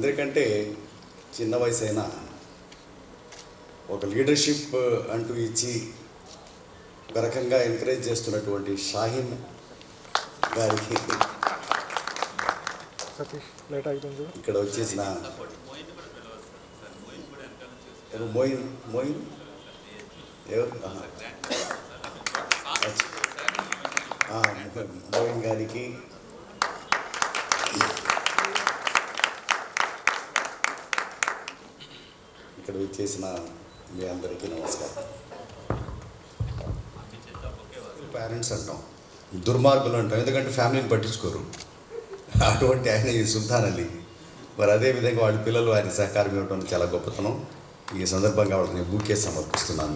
అందరికంటే చిన్న వయసు అయినా ఒక లీడర్షిప్ అంటూ ఇచ్చి ఒక రకంగా ఎంకరేజ్ చేస్తున్నటువంటి షాహిన్ గారికి సతీష్ లేట్ అయిపోయింది ఇక్కడ వచ్చేసిన ఎవరు? మోయిన్ మోయిన్ ఎవరు ఆహా. ఆ, మోయిన్ గారికి ఇక్కడ వచ్చేసిన మీ అందరికీ నమస్కారం పేరెంట్స్ అంటాం దుర్మార్గులు అంటాం ఎందుకంటే ఫ్యామిలీని పట్టించుకోరు అటువంటి ఆయన ఈ సుల్తాన్ అలీ మరి అదే విధంగా వాళ్ళ పిల్లలు ఆయన సహకారం ఇవ్వడం చాలా గొప్పతనం ఈ సందర్భంగా వాళ్ళకి నేను బూకే సమర్పిస్తున్నాను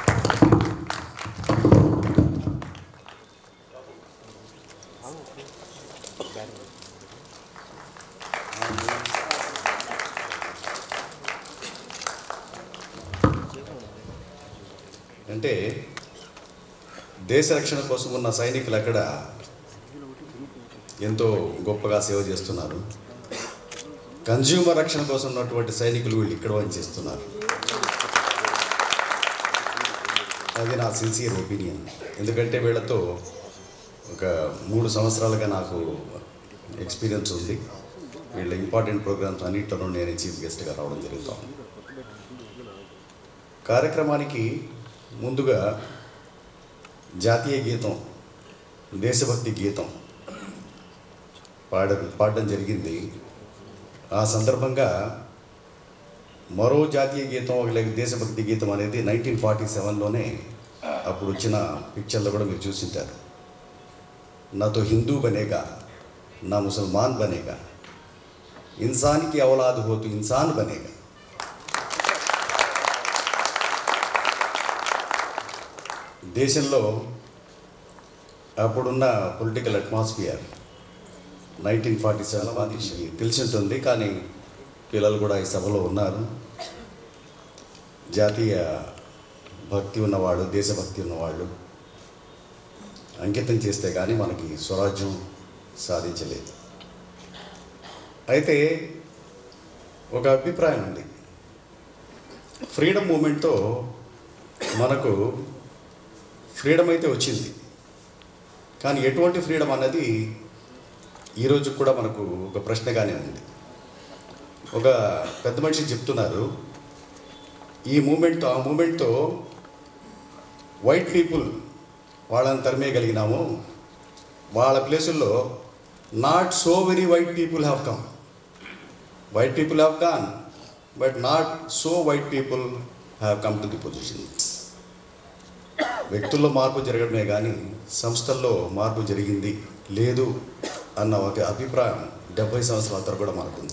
అంటే దేశ రక్షణ కోసం ఉన్న సైనికులు అక్కడ ఎంతో గొప్పగా సేవ చేస్తున్నారు కన్జ్యూమర్ రక్షణ కోసం ఉన్నటువంటి సైనికులు వీళ్ళు ఇక్కడ పనిచేస్తున్నారు అది నా సిన్సియర్ ఒపీనియన్ ఎందుకంటే వీళ్ళతో ఒక మూడు సంవత్సరాలుగా నాకు ఎక్స్పీరియన్స్ ఉంది వీళ్ళ ఇంపార్టెంట్ ప్రోగ్రామ్స్ అన్నింటిలోనూ నేను చీఫ్ గెస్ట్గా రావడం జరుగుతాం కార్యక్రమానికి ముందుగా జాతీయ గీతం దేశభక్తి గీతం పాడ పాడడం జరిగింది ఆ సందర్భంగా మరో జాతీయ గీతం ఒక లేక దేశభక్తి గీతం అనేది నైన్టీన్ ఫార్టీ సెవెన్లోనే అప్పుడు వచ్చిన పిక్చర్లో కూడా మీరు చూసింటారు నాతో హిందూ బనేగా నా ముసల్మాన్ బనేగా ఇన్సాన్కి అవలాదు హోతు ఇన్సాన్ బనేగా దేశంలో అప్పుడున్న political atmosphere nineteen forty seven మందికి తెలిసి ఉంటుంది కానీ పిల్లలు కూడా ఈ సభలో ఉన్నారు జాతీయ భక్తి ఉన్నవాళ్ళు దేశభక్తి ఉన్నవాళ్ళు అంకితం చేస్తే కానీ మనకి స్వరాజ్యం సాధించలేదు అయితే ఒక అభిప్రాయం ఉంది ఫ్రీడమ్ మూమెంట్తో మనకు ఫ్రీడమ్ అయితే వచ్చింది కానీ ఎటువంటి ఫ్రీడమ్ అన్నది ఈరోజు కూడా మనకు ఒక ప్రశ్నగానే ఉంది ఒక పెద్ద మనిషి చెప్తున్నారు ఈ మూమెంట్తో ఆ మూమెంట్తో వైట్ పీపుల్ వాళ్ళని తరిమేయగలిగినాము వాళ్ళ ప్లేసుల్లో not so very white people have come white people have gone but not so white people have come to the position వ్యక్తుల్లో మార్పు జరగడమే కానీ సంస్థల్లో మార్పు జరిగింది లేదు అన్న ఒక అభిప్రాయం డెబ్బై సంవత్సరాల తర్వాత కూడా మనకుంది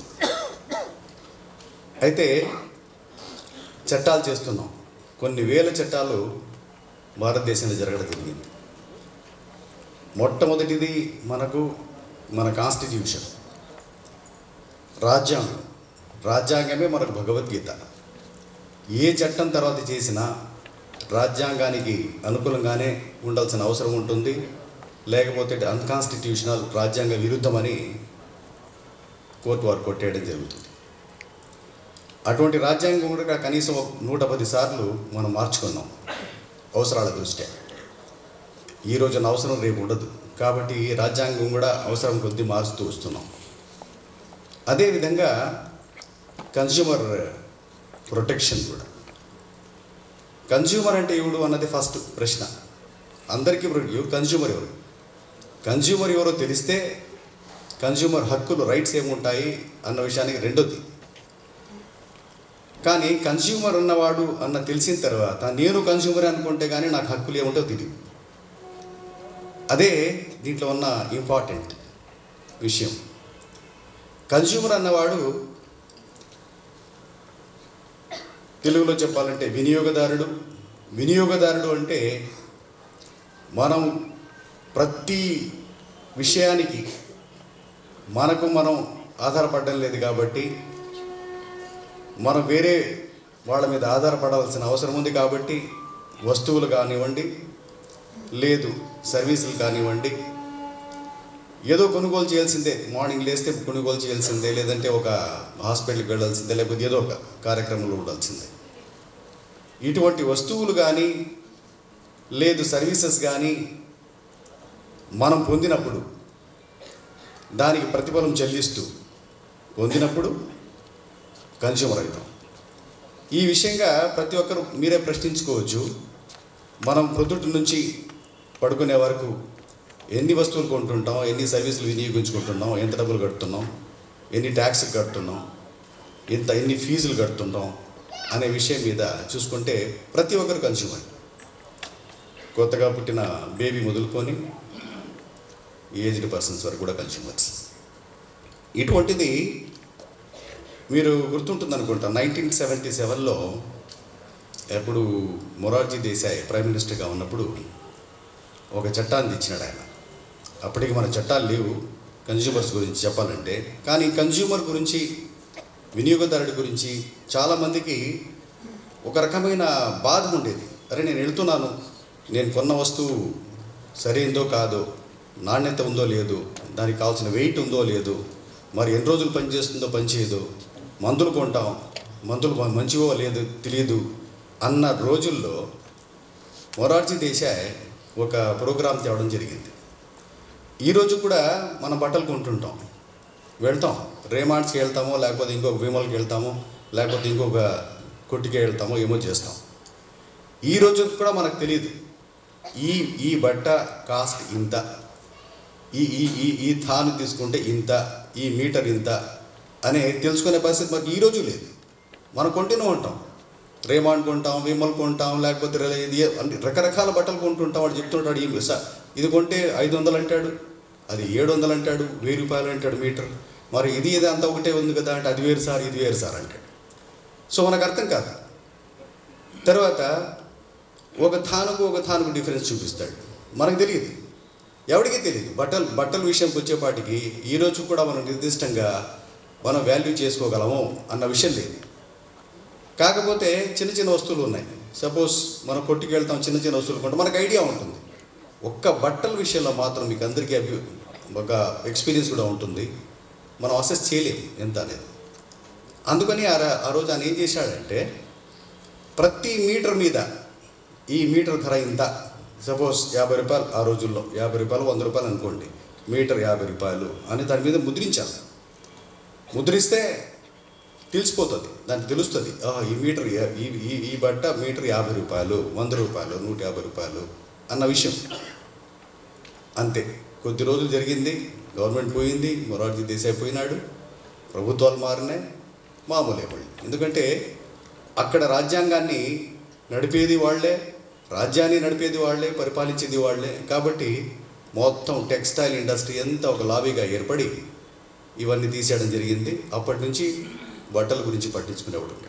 అయితే చట్టాలు చేస్తున్నాం కొన్ని వేల చట్టాలు భారతదేశంలో జరగడం జరిగింది మొట్టమొదటిది మనకు మన కాన్స్టిట్యూషన్ రాజ్యాంగం రాజ్యాంగమే మనకు భగవద్గీత ఏ చట్టం తర్వాత చేసినా రాజ్యాంగానికి అనుకూలంగానే ఉండాల్సిన అవసరం ఉంటుంది లేకపోతే అన్కాన్స్టిట్యూషనల్ రాజ్యాంగ విరుద్ధమని కోర్టు వారు కొట్టేయడం జరుగుతుంది అటువంటి రాజ్యాంగం కూడా కనీసం ఒక నూట పది సార్లు మనం మార్చుకున్నాం అవసరాల దృష్ట్యా ఈ రోజున అవసరం రేపు ఉండదు కాబట్టి ఈ రాజ్యాంగం కూడా అవసరం కొద్దీ మారుస్తూ వస్తున్నాం అదేవిధంగా కన్జ్యూమర్ ప్రొటెక్షన్ కూడా కన్జ్యూమర్ అంటే ఎవడు అన్నది ఫస్ట్ ప్రశ్న అందరికీ ఇప్పుడు ఎవరు కన్జ్యూమర్ ఎవరు కన్జ్యూమర్ ఎవరో తెలిస్తే కన్జ్యూమర్ హక్కులు రైట్స్ ఏముంటాయి అన్న విషయానికి రెండోది కానీ కన్జ్యూమర్ ఉన్నవాడు అన్న తెలిసిన తర్వాత నేను కన్జ్యూమర్ అనుకుంటే కానీ నాకు హక్కులు ఏముంటో తెలియదు అదే దీంట్లో ఉన్న ఇంపార్టెంట్ విషయం కన్జ్యూమర్ అన్నవాడు తెలుగులో చెప్పాలంటే వినియోగదారుడు వినియోగదారుడు అంటే మనం ప్రతి విషయానికి మనకు మనం ఆధారపడడం లేదు కాబట్టి మనం వేరే వాళ్ళ మీద ఆధారపడాల్సిన అవసరం ఉంది కాబట్టి వస్తువులు కానివ్వండి లేదు సర్వీసులు కానివ్వండి ఏదో కొనుగోలు చేయాల్సిందే మార్నింగ్ లేస్తే కొనుగోలు చేయాల్సిందే లేదంటే ఒక హాస్పిటల్కి వెళ్ళాల్సిందే లేకపోతే ఏదో ఒక కార్యక్రమంలో ఉండాల్సిందే ఇటువంటి వస్తువులు కానీ లేదు సర్వీసెస్ కానీ మనం పొందినప్పుడు దానికి ప్రతిఫలం చెల్లిస్తూ పొందినప్పుడు కన్జ్యూమర్ అవుతాం ఈ విషయంగా ప్రతి ఒక్కరు మీరే ప్రశ్నించుకోవచ్చు మనం ప్రొద్దుటి నుంచి పడుకునే వరకు ఎన్ని వస్తువులు కొంటుంటాం ఎన్ని సర్వీసులు వినియోగించుకుంటున్నాం ఎంత డబ్బులు కడుతున్నాం ఎన్ని ట్యాక్స్ కడుతున్నాం ఎంత ఎన్ని ఫీజులు కడుతుంటాం అనే విషయం మీద చూసుకుంటే ప్రతి ఒక్కరు కన్జ్యూమర్ కొత్తగా పుట్టిన బేబీ మొదలుకొని ఏజ్డ్ పర్సన్స్ వరకు కూడా కన్జ్యూమర్స్ ఇటువంటిది మీరు గుర్తుంటుంది అనుకుంటా నైన్టీన్ సెవెంటీ సెవెన్లో ఎప్పుడు మొరార్జీ దేశాయ్ ప్రైమ్ మినిస్టర్గా ఉన్నప్పుడు ఒక చట్టాన్ని తెచ్చినాడు ఆయన అప్పటికి మన చట్టాలు లేవు కన్జ్యూమర్స్ గురించి చెప్పాలంటే కానీ కన్జ్యూమర్ గురించి వినియోగదారుడి గురించి చాలామందికి ఒక రకమైన బాధ ఉండేది అరే నేను వెళ్తున్నాను నేను కొన్న వస్తువు సరైందో కాదో నాణ్యత ఉందో లేదో దానికి కావాల్సిన వెయిట్ ఉందో లేదో మరి ఎన్ని రోజులు పనిచేస్తుందో పనిచేయదో మందులు కొంటాం మందులు మ- మంచివో లేదో తెలియదు అన్న రోజుల్లో మొరార్జీ దేశాయ్ ఒక ప్రోగ్రాం తేవడం జరిగింది ఈరోజు కూడా మనం బట్టలు కొంటుంటాం వెళ్తాం రేమాండ్స్కి వెళ్తామో లేకపోతే ఇంకొక విమల్కి వెళ్తామో లేకపోతే ఇంకొక కొట్టికి వెళ్తామో ఏమో చేస్తాం ఈ రోజు కూడా మనకు తెలియదు ఈ ఈ బట్ట కాస్ట్ ఇంత ఈ ఈ ఈ ఈ థాను తీసుకుంటే ఇంత ఈ మీటర్ ఇంత అనే తెలుసుకునే పరిస్థితి మనకి ఈ రోజు లేదు మనం కొంటూనే ఉంటాం రేమాండ్ కొంటాం విమల్ కొంటాం లేకపోతే రిలే- ఇది అన్ని రకరకాల బట్టలు కొంటుంటాం వాడు చెప్తుంటాడు ఈ స- ఇది కొంటే ఐదు వందలు అంటాడు అది ఏడు వందలు అంటాడు వెయ్యి రూపాయలు అంటాడు మీటర్ మరి ఇది ఇది అంతా ఒకటే ఉంది కదా అంటే అది వేరు సార్ ఇది వేరు సార్ అంటాడు సో మనకు అర్థం కాదు తర్వాత ఒక థానుకు ఒక థానుకు డిఫరెన్స్ చూపిస్తాడు మనకు తెలియదు ఎవరికీ తెలియదు బట్టలు బట్టల విషయంకి వచ్చేపాటికి ఈ రోజు కూడా మనం నిర్దిష్టంగా మనం వాల్యూ చేసుకోగలము అన్న విషయం లేదు కాకపోతే చిన్న చిన్న వస్తువులు ఉన్నాయి సపోజ్ మనం కొట్టుకు వెళ్తాం చిన్న చిన్న వస్తువులు కొంటే మనకు ఐడియా ఉంటుంది ఒక్క బట్టల విషయంలో మాత్రం మీకు అందరికీ అభి ఒక ఎక్స్పీరియన్స్ కూడా ఉంటుంది మనం అసెస్ చేయలేము ఎంత అనేది అందుకని ఆ ర- ఆ రోజు ఆయన ఏం చేశాడంటే ప్రతి మీటర్ మీద ఈ మీటర్ ధర ఇంత సపోజ్ యాభై రూపాయలు ఆ రోజుల్లో యాభై రూపాయలు వంద రూపాయలు అనుకోండి మీటర్ యాభై రూపాయలు అని దాని మీద ముద్రించాలి ముద్రిస్తే తెలిసిపోతుంది దానికి తెలుస్తుంది "ఆ, ఈ మీటర్ యా- ఈ ఈ ఈ బట్ట మీటర్ యాభై రూపాయలు వంద రూపాయలు నూట యాభై రూపాయలు అన్న విషయం అంతే కొద్ది రోజులు జరిగింది గవర్నమెంట్ పోయింది మొరార్జీ దేశాయ్ పోయినాడు ప్రభుత్వాలు మారినాయి మామూలే మళ్ళీ ఎందుకంటే అక్కడ రాజ్యాంగాన్ని నడిపేది వాళ్ళే రాజ్యాన్ని నడిపేది వాళ్ళే పరిపాలించేది వాళ్ళే కాబట్టి మొత్తం టెక్స్టైల్ ఇండస్ట్రీ అంతా ఒక లాబీగా ఏర్పడి ఇవన్నీ తీసేయడం జరిగింది అప్పటి నుంచి బట్టల గురించి పట్టించుకునేవాడు ఉన్నాడు.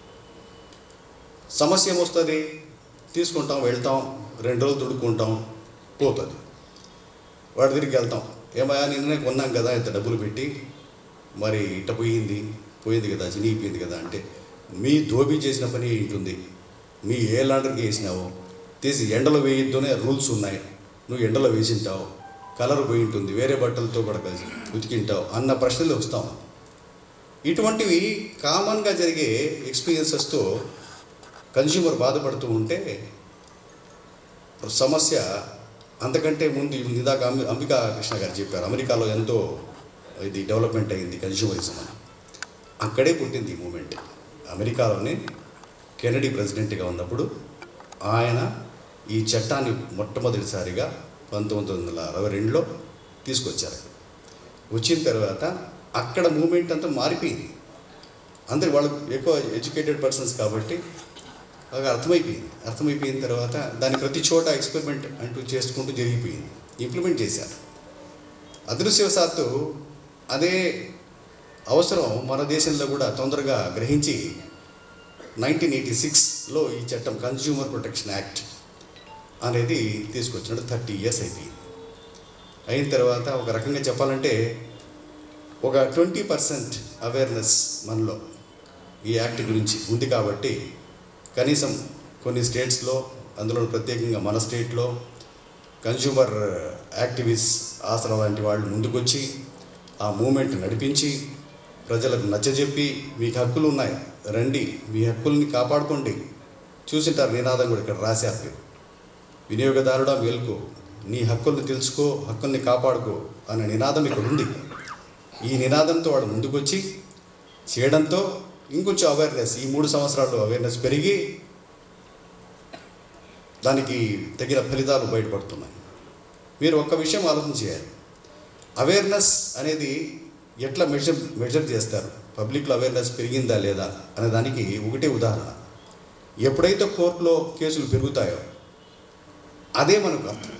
సమస్య ఏమొస్తుంది తీసుకుంటాం వెళ్తాం రెండు రోజులు తుడుక్కుంటాం పోతుంది వాడి దగ్గరికి వెళ్తాం ఏమయ్యా నిన్ననే కొన్నాం కదా ఇంత డబ్బులు పెట్టి మరి ఇట్ట పోయింది పోయింది కదా చినిగిపోయింది కదా అంటే మీ ధోబీ చేసిన పని ఉంటుంది మీ ఏ లాండర్కి వేసినావు తీసి ఎండలో వేయొద్దనే రూల్స్ ఉన్నాయి నువ్వు ఎండలో వేసింటావు కలర్ పోయి ఉంటుంది వేరే బట్టలతో కూడా కలిసి ఉతికింటావు అన్న ప్రశ్నలు వస్తాం ఇటువంటివి కామన్గా జరిగే ఎక్స్పీరియన్సెస్తో కన్జ్యూమర్ బాధపడుతూ ఉంటే సమస్య అంతకంటే ముందు ఇందాక అంబి అంబికా కృష్ణ గారు చెప్పారు అమెరికాలో ఎంతో ఇది డెవలప్మెంట్ అయింది కన్జ్యూమరిజం అని అక్కడే పుట్టింది ఈ మూమెంట్ అమెరికాలోనే కెనడీ ప్రెసిడెంట్గా ఉన్నప్పుడు ఆయన ఈ చట్టాన్ని మొట్టమొదటిసారిగా పంతొమ్మిది వందల అరవై రెండులో తీసుకొచ్చారు వచ్చిన తర్వాత అక్కడ మూమెంట్ అంతా మారిపోయింది అందరు వాళ్ళు ఎక్కువ ఎడ్యుకేటెడ్ పర్సన్స్ కాబట్టి బాగా అర్థమైపోయింది అర్థమైపోయిన తర్వాత దాన్ని ప్రతి చోట ఎక్స్పెరిమెంట్ అంటూ చేసుకుంటూ జరిగిపోయింది ఇంప్లిమెంట్ చేశారు అదృశ్యవశాత్తు అదే అవసరం మన దేశంలో కూడా తొందరగా గ్రహించి నైన్టీన్ ఎయిటీ సిక్స్లో ఈ చట్టం కన్జ్యూమర్ ప్రొటెక్షన్ యాక్ట్ అనేది తీసుకొచ్చినట్టు థర్టీ ఇయర్స్ అయిపోయింది అయిన తర్వాత ఒక రకంగా చెప్పాలంటే ఒక ట్వంటీ పర్సెంట్ అవేర్నెస్ మనలో ఈ యాక్ట్ గురించి ఉంది కాబట్టి కనీసం కొన్ని స్టేట్స్లో అందులో ప్రత్యేకంగా మన స్టేట్లో కన్జ్యూమర్ యాక్టివిస్ట్ ఆసరా లాంటి వాళ్ళు ముందుకొచ్చి ఆ మూమెంట్ నడిపించి ప్రజలకు నచ్చజెప్పి మీకు హక్కులు ఉన్నాయి రండి మీ హక్కుల్ని కాపాడుకోండి చూసింటారు నినాదం కూడా ఇక్కడ రాశారు మీరు వినియోగదారుడా మేల్కో నీ హక్కుల్ని తెలుసుకో హక్కుల్ని కాపాడుకో అనే నినాదం ఇక్కడ ఉంది ఈ నినాదంతో వాడు ముందుకొచ్చి చేయడంతో ఇంకొంచెం అవేర్నెస్ ఈ మూడు సంవత్సరాల్లో అవేర్నెస్ పెరిగి దానికి తగిన ఫలితాలు బయటపడుతున్నాయి మీరు ఒక్క విషయం ఆలోచన చేయాలి అవేర్నెస్ అనేది ఎట్లా మెజర్ మెజర్ చేస్తారు పబ్లిక్లో అవేర్నెస్ పెరిగిందా లేదా అనే దానికి ఒకటే ఉదాహరణ ఎప్పుడైతే కోర్టులో కేసులు పెరుగుతాయో అదే మనకు అర్థం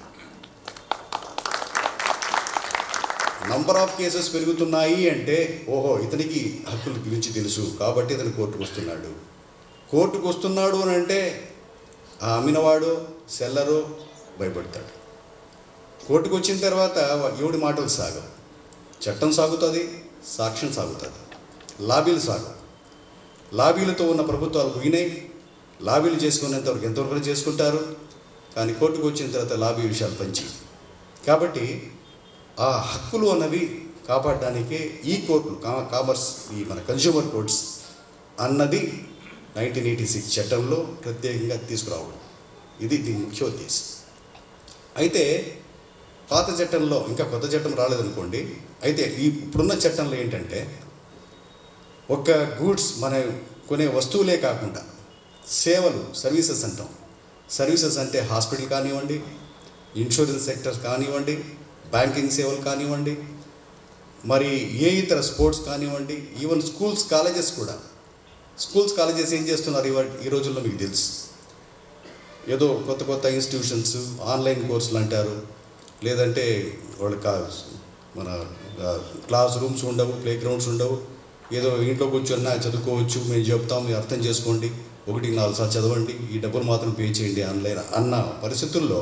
నంబర్ ఆఫ్ కేసెస్ పెరుగుతున్నాయి అంటే ఓహో ఇతనికి హక్కుల గురించి తెలుసు కాబట్టి ఇతను కోర్టుకు వస్తున్నాడు కోర్టుకు వస్తున్నాడు అని అంటే ఆ అమ్మినవాడు సెల్లరు భయపడతాడు కోర్టుకు వచ్చిన తర్వాత ఎవడి మాటలు సాగవు చట్టం సాగుతుంది సాక్ష్యం సాగుతుంది లాబీలు సాగు లాబీలతో ఉన్న ప్రభుత్వాలు పోయినాయి లాబీలు చేసుకునేంతవరకు ఎంతవరకు చేసుకుంటారు కానీ కోర్టుకు వచ్చిన తర్వాత లాబీ విషయాలు పంచి కాబట్టి ఆ హక్కులు అన్నవి కాపాడడానికే ఈ కోర్టులు కా కామర్స్ ఈ మన కన్జ్యూమర్ కోర్ట్స్ అన్నది నైన్టీన్ ఎయిటీ సిక్స్ చట్టంలో ప్రత్యేకంగా తీసుకురావడం ఇది దీని ముఖ్య ఉద్దేశం అయితే పాత చట్టంలో ఇంకా కొత్త చట్టం రాలేదనుకోండి అయితే ఈ ఇప్పుడున్న చట్టంలో ఏంటంటే ఒక గూడ్స్ మన కొనే వస్తువులే కాకుండా సేవలు సర్వీసెస్ అంటాం సర్వీసెస్ అంటే హాస్పిటల్ కానివ్వండి ఇన్సూరెన్స్ సెక్టర్ కానివ్వండి బ్యాంకింగ్ సేవలు కానివ్వండి మరి ఏ ఇతర స్పోర్ట్స్ కానివ్వండి ఈవెన్ స్కూల్స్ కాలేజెస్ కూడా స్కూల్స్ కాలేజెస్ ఏం చేస్తున్నారు ఇవా ఈ రోజుల్లో మీకు తెలుసు ఏదో కొత్త కొత్త ఇన్స్టిట్యూషన్స్ ఆన్లైన్ కోర్సులు అంటారు లేదంటే వాళ్ళకి కా- మన ఆ, క్లాస్ రూమ్స్ ఉండవు ప్లే గ్రౌండ్స్ ఉండవు ఏదో ఇంట్లో కూర్చొని చదువుకోవచ్చు మేము చెప్తాం మీరు అర్థం చేసుకోండి ఒకటి నాలుగు సార్లు చదవండి ఈ డబ్బులు మాత్రం పే చేయండి ఆన్లైన్ అన్న పరిస్థితుల్లో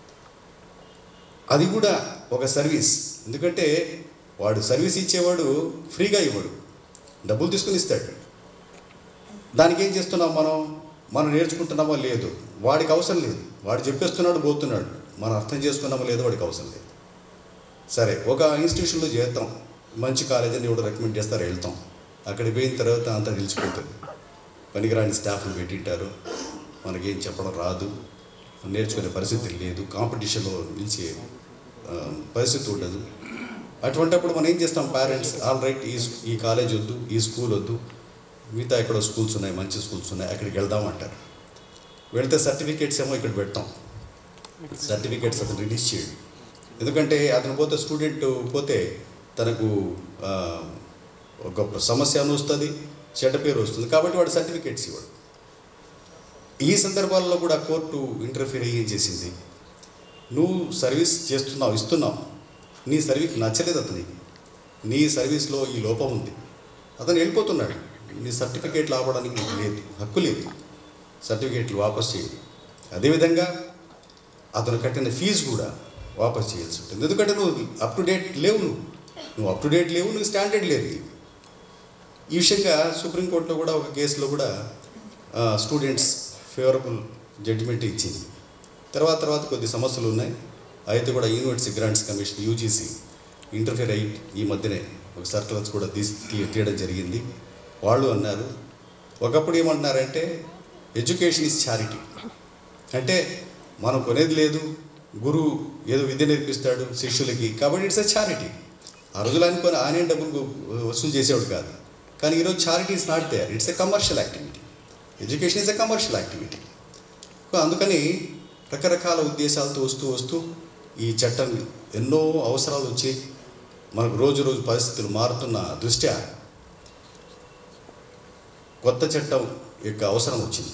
అది కూడా ఒక సర్వీస్ ఎందుకంటే వాడు సర్వీస్ ఇచ్చేవాడు ఫ్రీగా ఇవ్వడు డబ్బులు తీసుకుని ఇస్తాడు దానికి ఏం చేస్తున్నాం మనం మనం నేర్చుకుంటున్నామో లేదు వాడికి అవసరం లేదు వాడు చెప్పేస్తున్నాడు పోతున్నాడు మనం అర్థం చేసుకున్నామో లేదో వాడికి అవసరం లేదు సరే ఒక ఇన్స్టిట్యూషన్లో చేస్తాం మంచి కాలేజ్ అని ఎవడు రికమెండ్ చేస్తారు వెళ్తాం అక్కడికి పోయిన తర్వాత అంతా తెలిసిపోతుంది పనికిరాని స్టాఫ్ని పెట్టింటారు మనకేం చెప్పడం రాదు నేర్చుకునే పరిస్థితి లేదు కాంపిటీషన్లో నిలిచే ఆ, పరిస్థితి ఉండదు అటువంటప్పుడు మనం ఏం చేస్తాం పేరెంట్స్ ఆల్ రైట్ ఈ ఈ కాలేజ్ వద్దు ఈ స్కూల్ వద్దు మిగతా ఎక్కడో స్కూల్స్ ఉన్నాయి మంచి స్కూల్స్ ఉన్నాయి అక్కడికి వెళ్దాం అంటారు వెళ్తే సర్టిఫికేట్స్ ఏమో ఇక్కడ పెడతాం సర్టిఫికేట్స్ అతను రిలీజ్ చేయడు ఎందుకంటే అతను పోతే స్టూడెంట్ పోతే తనకు ఆ, ఒక సమస్య అని వస్తుంది చెడ్డ పేరు వస్తుంది కాబట్టి వాడు సర్టిఫికేట్స్ ఇవ్వడు ఈ సందర్భాల్లో కూడా కోర్టు ఇంటర్ఫీర్ అయ్యి ఏం చేసింది నువ్వు సర్వీస్ చేస్తున్నావు ఇస్తున్నావు నీ సర్వీస్ నచ్చలేదు అతనికి నీ సర్వీస్లో ఈ లోపం ఉంది అతను వెళ్ళిపోతున్నాడు నీ సర్టిఫికేట్లు ఆపడానికి నీకు లేదు హక్కు లేదు సర్టిఫికేట్లు వాపస్ చేయదు అదేవిధంగా అతను కట్టిన ఫీజు కూడా వాపస్ చేయాల్సి ఉంటుంది ఎందుకంటే నువ్వు అప్ టు డేట్ లేవు నువ్వు నువ్వు అప్ టు డేట్ లేవు నువ్వు స్టాండర్డ్ లేదు నీకు. ఈ విషయంగా సుప్రీంకోర్టులో కూడా ఒక కేసులో కూడా స్టూడెంట్స్ ఫేవరబుల్ జడ్జిమెంట్ ఇచ్చింది తర్వాత తర్వాత కొద్ది సమస్యలు ఉన్నాయి అయితే కూడా University Grants Commission UGC interfere అయ్యి ఈ మధ్యనే ఒక సర్కులర్స్ కూడా తీసి తీ- తీయడం జరిగింది వాళ్ళు అన్నారు ఒకప్పుడు ఏమంటున్నారంటే ఎడ్యుకేషన్ ఇస్ చారిటీ అంటే మనం కొనేది లేదు గురువు ఏదో విద్య నేర్పిస్తాడు శిష్యులకి కాబట్టి ఇట్స్ ఎ చారిటీ ఆ రోజులు అనుకొని ఆయన డబ్బులు వసూలు చేసేవాడు కాదు కానీ ఈరోజు charity is not there it's a commercial activity education is a commercial activity అందుకని రకరకాల ఉద్దేశాలతో వస్తూ వస్తూ ఈ చట్టం ఎన్నో అవసరాలు వచ్చి మనకు రోజు రోజు పరిస్థితులు మారుతున్న దృష్ట్యా కొత్త చట్టం యొక్క అవసరం వచ్చింది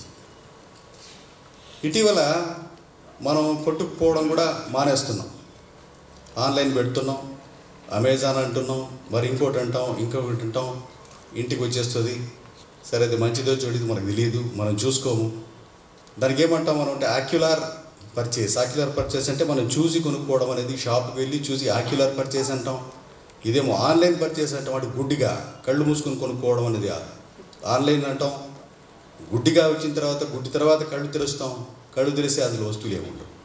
ఇటీవల మనం కొట్టుకుపోవడం కూడా మానేస్తున్నాం ఆన్లైన్ పెడుతున్నాం అమెజాన్ అంటున్నాం మరి ఇంకోటి అంటాం ఇంకొకటి అంటాం ఇంటికి వచ్చేస్తుంది సరే అది మంచిదో చెడుది మనకు తెలియదు మనం చూసుకోము దానికి ఏమంటాం మనం అంటే ఆక్యులార్ పర్చేస్ ఆక్యులార్ పర్చేస్ అంటే మనం చూసి కొనుక్కోవడం అనేది షాప్కి వెళ్ళి చూసి ఆక్యులార్ పర్చేస్ అంటాం ఇదేమో ఆన్లైన్ పర్చేస్ అంటాం వాటి గుడ్డిగా కళ్ళు మూసుకొని కొనుక్కోవడం అనేది ఆన్లైన్ అంటాం గుడ్డిగా వచ్చిన తర్వాత గుడ్డి తర్వాత కళ్ళు తెరుస్తాం కళ్ళు తెరిస్తే అందులో వస్తువులు ఏముండవు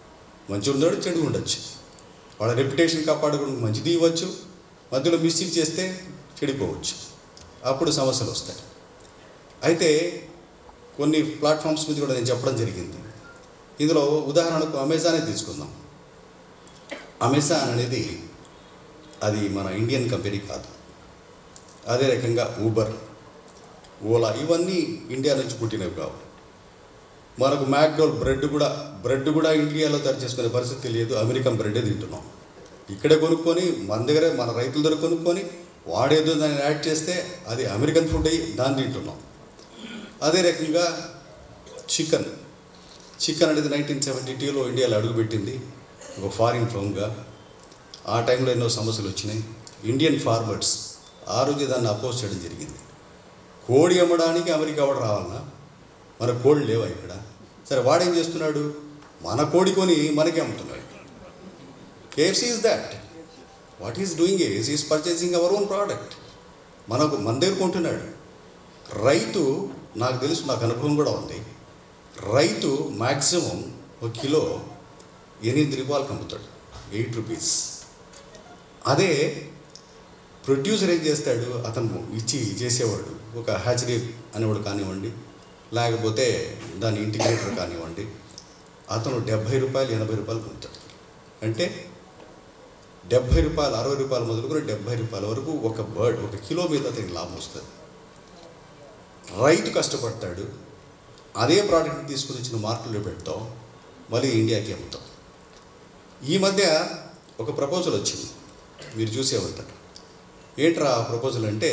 మంచి ఉండడు చెడు ఉండొచ్చు వాళ్ళ రెప్యుటేషన్ కాపాడుకోవడానికి మంచిది ఇవ్వచ్చు మధ్యలో మిస్యూజ్ చేస్తే చెడిపోవచ్చు అప్పుడు సమస్యలు వస్తాయి అయితే కొన్ని ప్లాట్ఫామ్స్ మీద కూడా నేను చెప్పడం జరిగింది ఇందులో ఉదాహరణకు అమెజానే తీసుకుందాం అమెజాన్ అనేది అది మన ఇండియన్ కంపెనీ కాదు అదే రకంగా ఊబర్ ఓలా ఇవన్నీ ఇండియా నుంచి పుట్టినవి కావు మనకు మ్యాక్డోల్ బ్రెడ్ కూడా బ్రెడ్ కూడా ఇండియాలో తయారు చేసుకునే పరిస్థితి తెలియదు అమెరికన్ బ్రెడ్డే తింటున్నాం ఇక్కడే కొనుక్కొని మన దగ్గరే మన రైతుల దగ్గర కొనుక్కొని వాడేదో దాన్ని యాడ్ చేస్తే అది అమెరికన్ ఫుడ్ అయ్యి దాన్ని తింటున్నాం అదే రకంగా చికెన్ చికెన్ అనేది నైన్టీన్ సెవెంటీ టూలో ఇండియాలో అడుగుపెట్టింది ఒక ఫారిన్ ఫర్మ్గా ఆ టైంలో ఎన్నో సమస్యలు వచ్చినాయి ఇండియన్ ఫార్మర్స్ ఆ రోజు దాన్ని అపోజ్ చేయడం జరిగింది కోడి అమ్మడానికి అమెరికా వాడు రావాలన్నా మన కోళ్ళు లేవా ఇక్కడ సరే వాడేం చేస్తున్నాడు మన కోడి కొని మనకే అమ్ముతున్నాడు KFC is that what is doing is is purchasing our own product మనకు మన దగ్గర కొంటున్నాడు రైతు నాకు తెలుసు నాకు అనుభవం కూడా ఉంది రైతు మ్యాక్సిమం ఒక కిలో ఎనిమిది రూపాయలకు అమ్ముతాడు ఎయిట్ రూపీస్ అదే ప్రొడ్యూసర్ ఏం చేస్తాడు అతను ఇచ్చి చేసేవాడు ఒక హ్యాచరీ అనేవాడు కానివ్వండి లేకపోతే దాని ఇంటిగ్రేటర్ కానివ్వండి అతను డెబ్భై రూపాయలు ఎనభై రూపాయలు అమ్ముతాడు అంటే డెబ్భై రూపాయలు అరవై రూపాయలు మొదలుకొని డెబ్భై రూపాయల వరకు ఒక బర్డ్ ఒక కిలో మీద అతనికి లాభం వస్తుంది రైతు కష్టపడతాడు అదే ప్రోడక్ట్ని తీసుకుని వచ్చిన మార్కెట్లో పెడతాం మళ్ళీ ఇండియాకి అమ్ముతాం ఈ మధ్య ఒక ప్రపోజల్ వచ్చింది మీరు చూసే ఉంటారు ఏంట్రా ఆ ప్రపోజల్ అంటే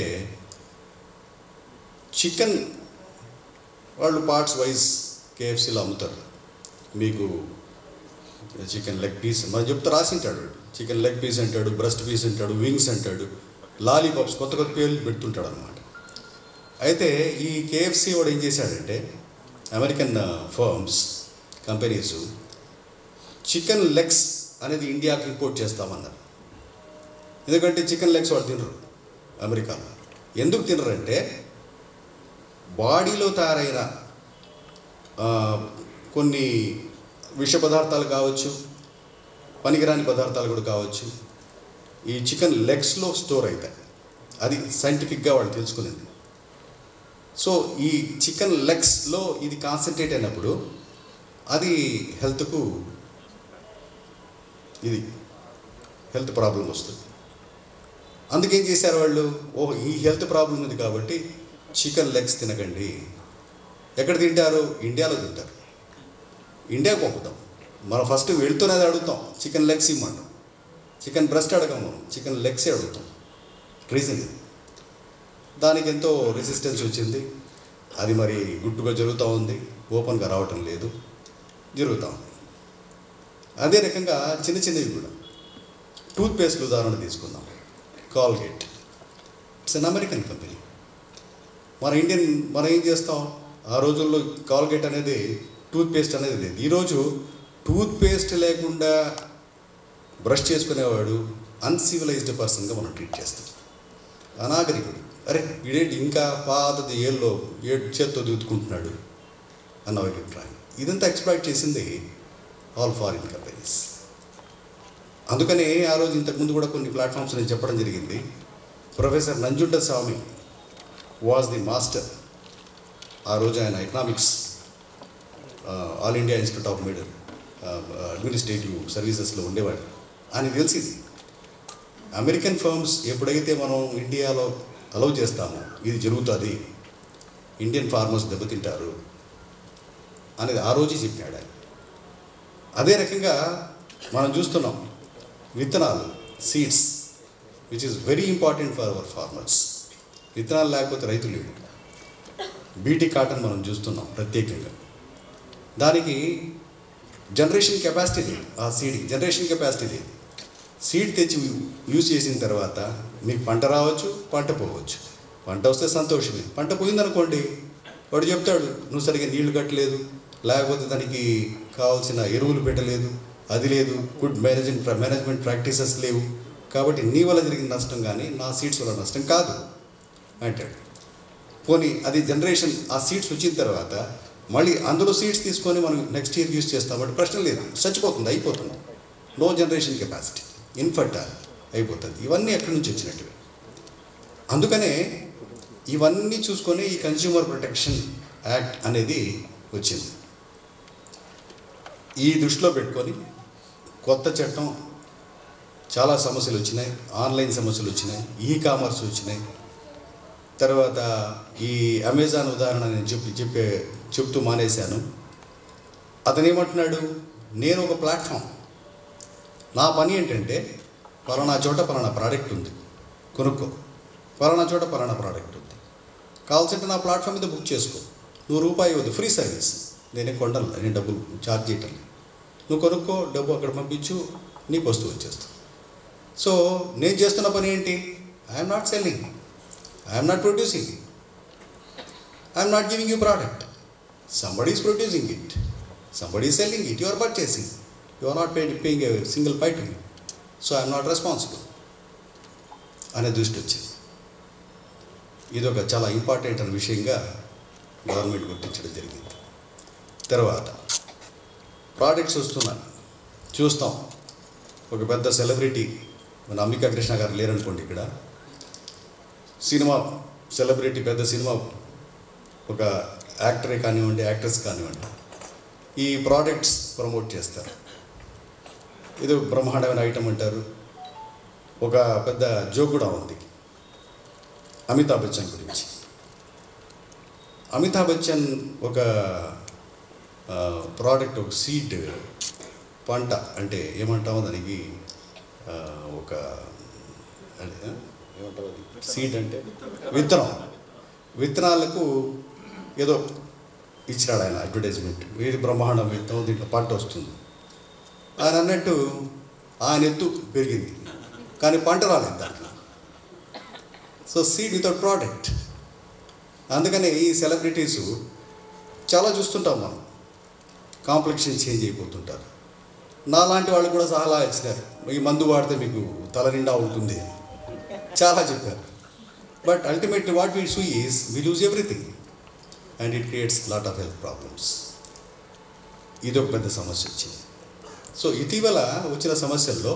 చికెన్ వాళ్ళు పార్ట్స్ వైజ్ కేఎఫ్సీలో అమ్ముతారు మీకు చికెన్ లెగ్ పీస్ మనం చెప్తే రాసింటాడు చికెన్ లెగ్ పీస్ అంటాడు బ్రెస్ట్ పీస్ అంటాడు వింగ్స్ అంటాడు లాలీపాప్స్ కొత్త కొత్త పేర్లు పెడుతుంటాడు అనమాట అయితే ఈ కేఎఫ్సీ వాడు ఏం చేశాడంటే American firms companies chicken legs అనేది ఇండియాకి ఇంపోర్ట్ చేస్తామన్నారు ఎందుకంటే చికెన్ లెగ్స్ వాళ్ళు తినరు అమెరికాలో ఎందుకు తినరంటే బాడీలో తయారైన ఆ, కొన్ని విష పదార్థాలు కావచ్చు పనికిరాని పదార్థాలు కూడా కావచ్చు ఈ చికెన్ లెగ్స్లో స్టోర్ అవుతాయి అది సైంటిఫిక్గా వాళ్ళు తెలుసుకునేది సో ఈ చికెన్ లెగ్స్లో ఇది కాన్సన్ట్రేట్ అయినప్పుడు అది హెల్త్కు ఇది హెల్త్ ప్రాబ్లం వస్తుంది అందుకేం చేశారు వాళ్ళు ఓ ఈ హెల్త్ ప్రాబ్లం ఉంది కాబట్టి చికెన్ లెగ్స్ తినకండి ఎక్కడ తింటారు ఇండియాలో తింటారు ఇండియాకు పంపుతాం మనం ఫస్ట్ వెళ్తున్నది అడుగుతాం చికెన్ లెగ్స్ ఇమ్మంటాం చికెన్ బ్రెస్ట్ అడగం మనం చికెన్ లెగ్సే అడుగుతాం రీజన్ ఇది దానికి ఎంతో రెసిస్టెన్స్ వచ్చింది అది మరి గుట్టుగా జరుగుతూ ఉంది ఓపెన్గా రావటం లేదు జరుగుతూ ఉంది అదే రకంగా చిన్న చిన్నవి కూడా టూత్పేస్ట్ ఉదాహరణ తీసుకుందాం Colgate it's an American company మన ఇండియన్ మనం ఏం చేస్తాం ఆ రోజుల్లో కాల్గేట్ అనేది టూత్పేస్ట్ అనేది లేదు ఈరోజు టూత్పేస్ట్ లేకుండా బ్రష్ చేసుకునేవాడు అన్సివిలైజ్డ్ పర్సన్గా మనం ట్రీట్ చేస్తాం అనాగరికుడు అరే వీడేంటి ఇంకా పాతది ఏళ్ళలో ఏడు చేత్తో దిగుతుకుంటున్నాడు అన్న అభిప్రాయం ఇదంతా ఎక్స్ప్లాయిట్ చేసింది ఆల్ ఫారిన్ కంపెనీస్ అందుకనే ఆ రోజు ఇంతకుముందు కూడా కొన్ని ప్లాట్ఫామ్స్ నేను చెప్పడం జరిగింది professor Nanjunda Swamy was the master ఆ రోజు ఆయన economics All India Institute of Media Administrative సర్వీసెస్లో ఉండేవాడు ఆయన తెలిసింది అమెరికన్ ఫర్మ్స్ ఎప్పుడైతే మనం ఇండియాలో అలౌ చేస్తామో ఇది జరుగుతుంది ఇండియన్ ఫార్మర్స్ దెబ్బతింటారు అనేది ఆ రోజే చెప్పాడు ఆయన అదే రకంగా మనం చూస్తున్నాం విత్తనాలు seeds which is very important for our farmers విత్తనాలు లేకపోతే రైతు లేడు బీటీ కాటన్ మనం చూస్తున్నాం ప్రత్యేకంగా దానికి జనరేషన్ కెపాసిటీ లేదు ఆ సీడ్ జనరేషన్ కెపాసిటీ లేదు సీడ్ తెచ్చి యూజ్ చేసిన తర్వాత మీకు పంట రావచ్చు పంట పోవచ్చు పంట వస్తే సంతోషమే పంట పోయిందనుకోండి వాడు చెప్తాడు నువ్వు సరిగ్గా నీళ్లు కట్టలేదు లేకపోతే దానికి కావాల్సిన ఎరువులు పెట్టలేదు అది లేదు గుడ్ మేనేజ్మెంట్ మేనేజ్మెంట్ ప్రాక్టీసెస్ లేవు కాబట్టి నీ వల్ల జరిగిన నష్టం కానీ నా సీడ్స్ వల్ల నష్టం కాదు అంటాడు పోనీ అది జనరేషన్ ఆ సీడ్స్ వచ్చిన తర్వాత మళ్ళీ అందులో సీట్స్ తీసుకొని మనం నెక్స్ట్ ఇయర్ యూస్ చేస్తామంటే ప్రశ్న లేదు చచ్చిపోతుంది అయిపోతుంది నో జనరేషన్ కెపాసిటీ ఇన్ఫర్టైల్ అయిపోతుంది ఇవన్నీ ఎక్కడి నుంచి వచ్చినట్టువి అందుకనే ఇవన్నీ చూసుకొని ఈ కన్స్యూమర్ ప్రొటెక్షన్ యాక్ట్ అనేది వచ్చింది ఈ దృష్టిలో పెట్టుకొని కొత్త చట్టం చాలా సమస్యలు వచ్చినాయి ఆన్లైన్ సమస్యలు వచ్చినాయి ఈ కామర్స్ వచ్చినాయి తర్వాత ఈ అమెజాన్ ఉదాహరణ నేను చెప్పి చెప్పే చెప్తూ మానేశాను అతను ఏమంటున్నాడు నేను ఒక ప్లాట్ఫామ్ నా పని ఏంటంటే పలానా చోట పలానా ప్రోడక్ట్ ఉంది కొనుక్కో పలానా చోట పలానా ప్రోడక్ట్ ఉంది కావాల్సింటే నా ప్లాట్ఫామ్ మీద బుక్ చేసుకో నువ్వు రూపాయి ఇవ్వదు ఫ్రీ సర్వీస్ నేనే కొండను నేను డబ్బులు ఛార్జ్ చేయటం లేదు. నువ్వు కొనుక్కో డబ్బు అక్కడ పంపించు నీకు వస్తువు వచ్చేస్తుంది సో నేను చేస్తున్న పని ఏంటి I'm not selling I'm not producing I'm not giving you product somebody is producing it somebody is selling it you are purchasing you are not paying paying a single pie to me so I'm not responsible అనే దృష్టి వచ్చింది ఇది ఒక చాలా important అనే విషయంగా government గుర్తించడం జరిగింది తర్వాత ప్రాడక్ట్స్ వస్తున్నాయి చూస్తాం ఒక పెద్ద సెలబ్రిటీ మన అంబికా కృష్ణ గారు లేరనుకోండి ఇక్కడ సినిమా సెలబ్రిటీ పెద్ద సినిమా ఒక యాక్టరే కానివ్వండి యాక్ట్రెస్ కానివ్వండి ఈ ప్రోడక్ట్స్ ప్రమోట్ చేస్తారు ఇది బ్రహ్మాండమైన ఐటమ్ అంటారు ఒక పెద్ద జోక్ కూడా ఉంది అమితాబ్ బచ్చన్ గురించి అమితాబ్ బచ్చన్ ఒక ప్రోడక్ట్ ఒక సీడ్ పంట అంటే ఏమంటామో దానికి ఆ, ఒక అంటే, ఏమంటారు అది సీడ్ అంటే విత్తనం విత్తనాలకు ఏదో ఇచ్చినాడు ఆయన అడ్వర్టైజ్మెంట్ ఇది బ్రహ్మాండం విత్తనం దీంట్లో పంట వస్తుంది ఆయన అన్నట్టు ఆయన ఎత్తు పెరిగింది కానీ పంట రాలేదు దాంట్లో సో సీడ్ వితౌట్ ప్రోడక్ట్ అందుకని ఈ సెలబ్రిటీస్ చాలా చూస్తుంటాం మనం కాంప్లెక్షన్ చేంజ్ అయిపోతుంటారు నాలాంటి వాళ్ళు కూడా సలహా ఇచ్చినారు ఈ మందు వాడితే మీకు తల నిండా ఉంటుంది చాలా చెప్పారు but ultimately what we see is we lose everything and it creates lot of health problems ఇది ఒక పెద్ద సమస్య వచ్చింది సో ఇటీవల వచ్చిన సమస్యల్లో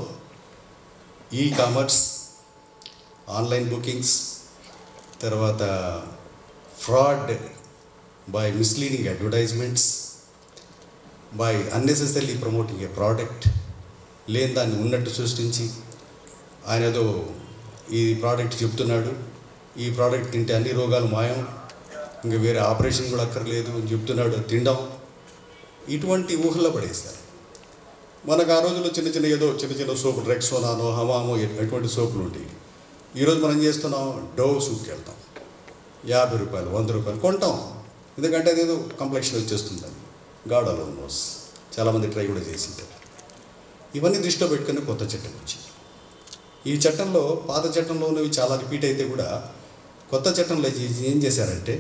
ఈ కామర్స్ ఆన్లైన్ బుకింగ్స్ తర్వాత fraud by misleading advertisements by unnecessary promoting a product లేని దాన్ని ఉన్నట్టు సృష్టించి ఆయన ఏదో ఈ ప్రోడక్ట్ చెప్తున్నాడు ఈ ప్రోడక్ట్ తింటే అన్ని రోగాలు మాయం ఇంకా వేరే ఆపరేషన్ కూడా అక్కర్లేదు అని చెప్తున్నాడు తినడం ఇటువంటి ఊహల్లో పడేస్తారు మనకు ఆ రోజుల్లో చిన్న చిన్న ఏదో చిన్న చిన్న సోపులు రెక్సోనానో హమామో ఎటువంటి సోపులు ఉంటాయి ఈరోజు మనం ఏం చేస్తున్నాం డోవ్ సూప్కి వెళ్తాం యాభై రూపాయలు వంద రూపాయలు కొంటాం ఎందుకంటే అదేదో కంప్లెక్షన్ వచ్చేస్తుందని గాడ్ అలోన్ నోస్ చాలామంది ట్రై కూడా చేసింటారు ఇవన్నీ దృష్టిలో పెట్టుకుని కొత్త చట్టం వచ్చింది ఈ చట్టంలో పాత చట్టంలో ఉన్నవి చాలా రిపీట్ అయితే కూడా కొత్త చట్టంలో ఇది ఏం చేశారంటే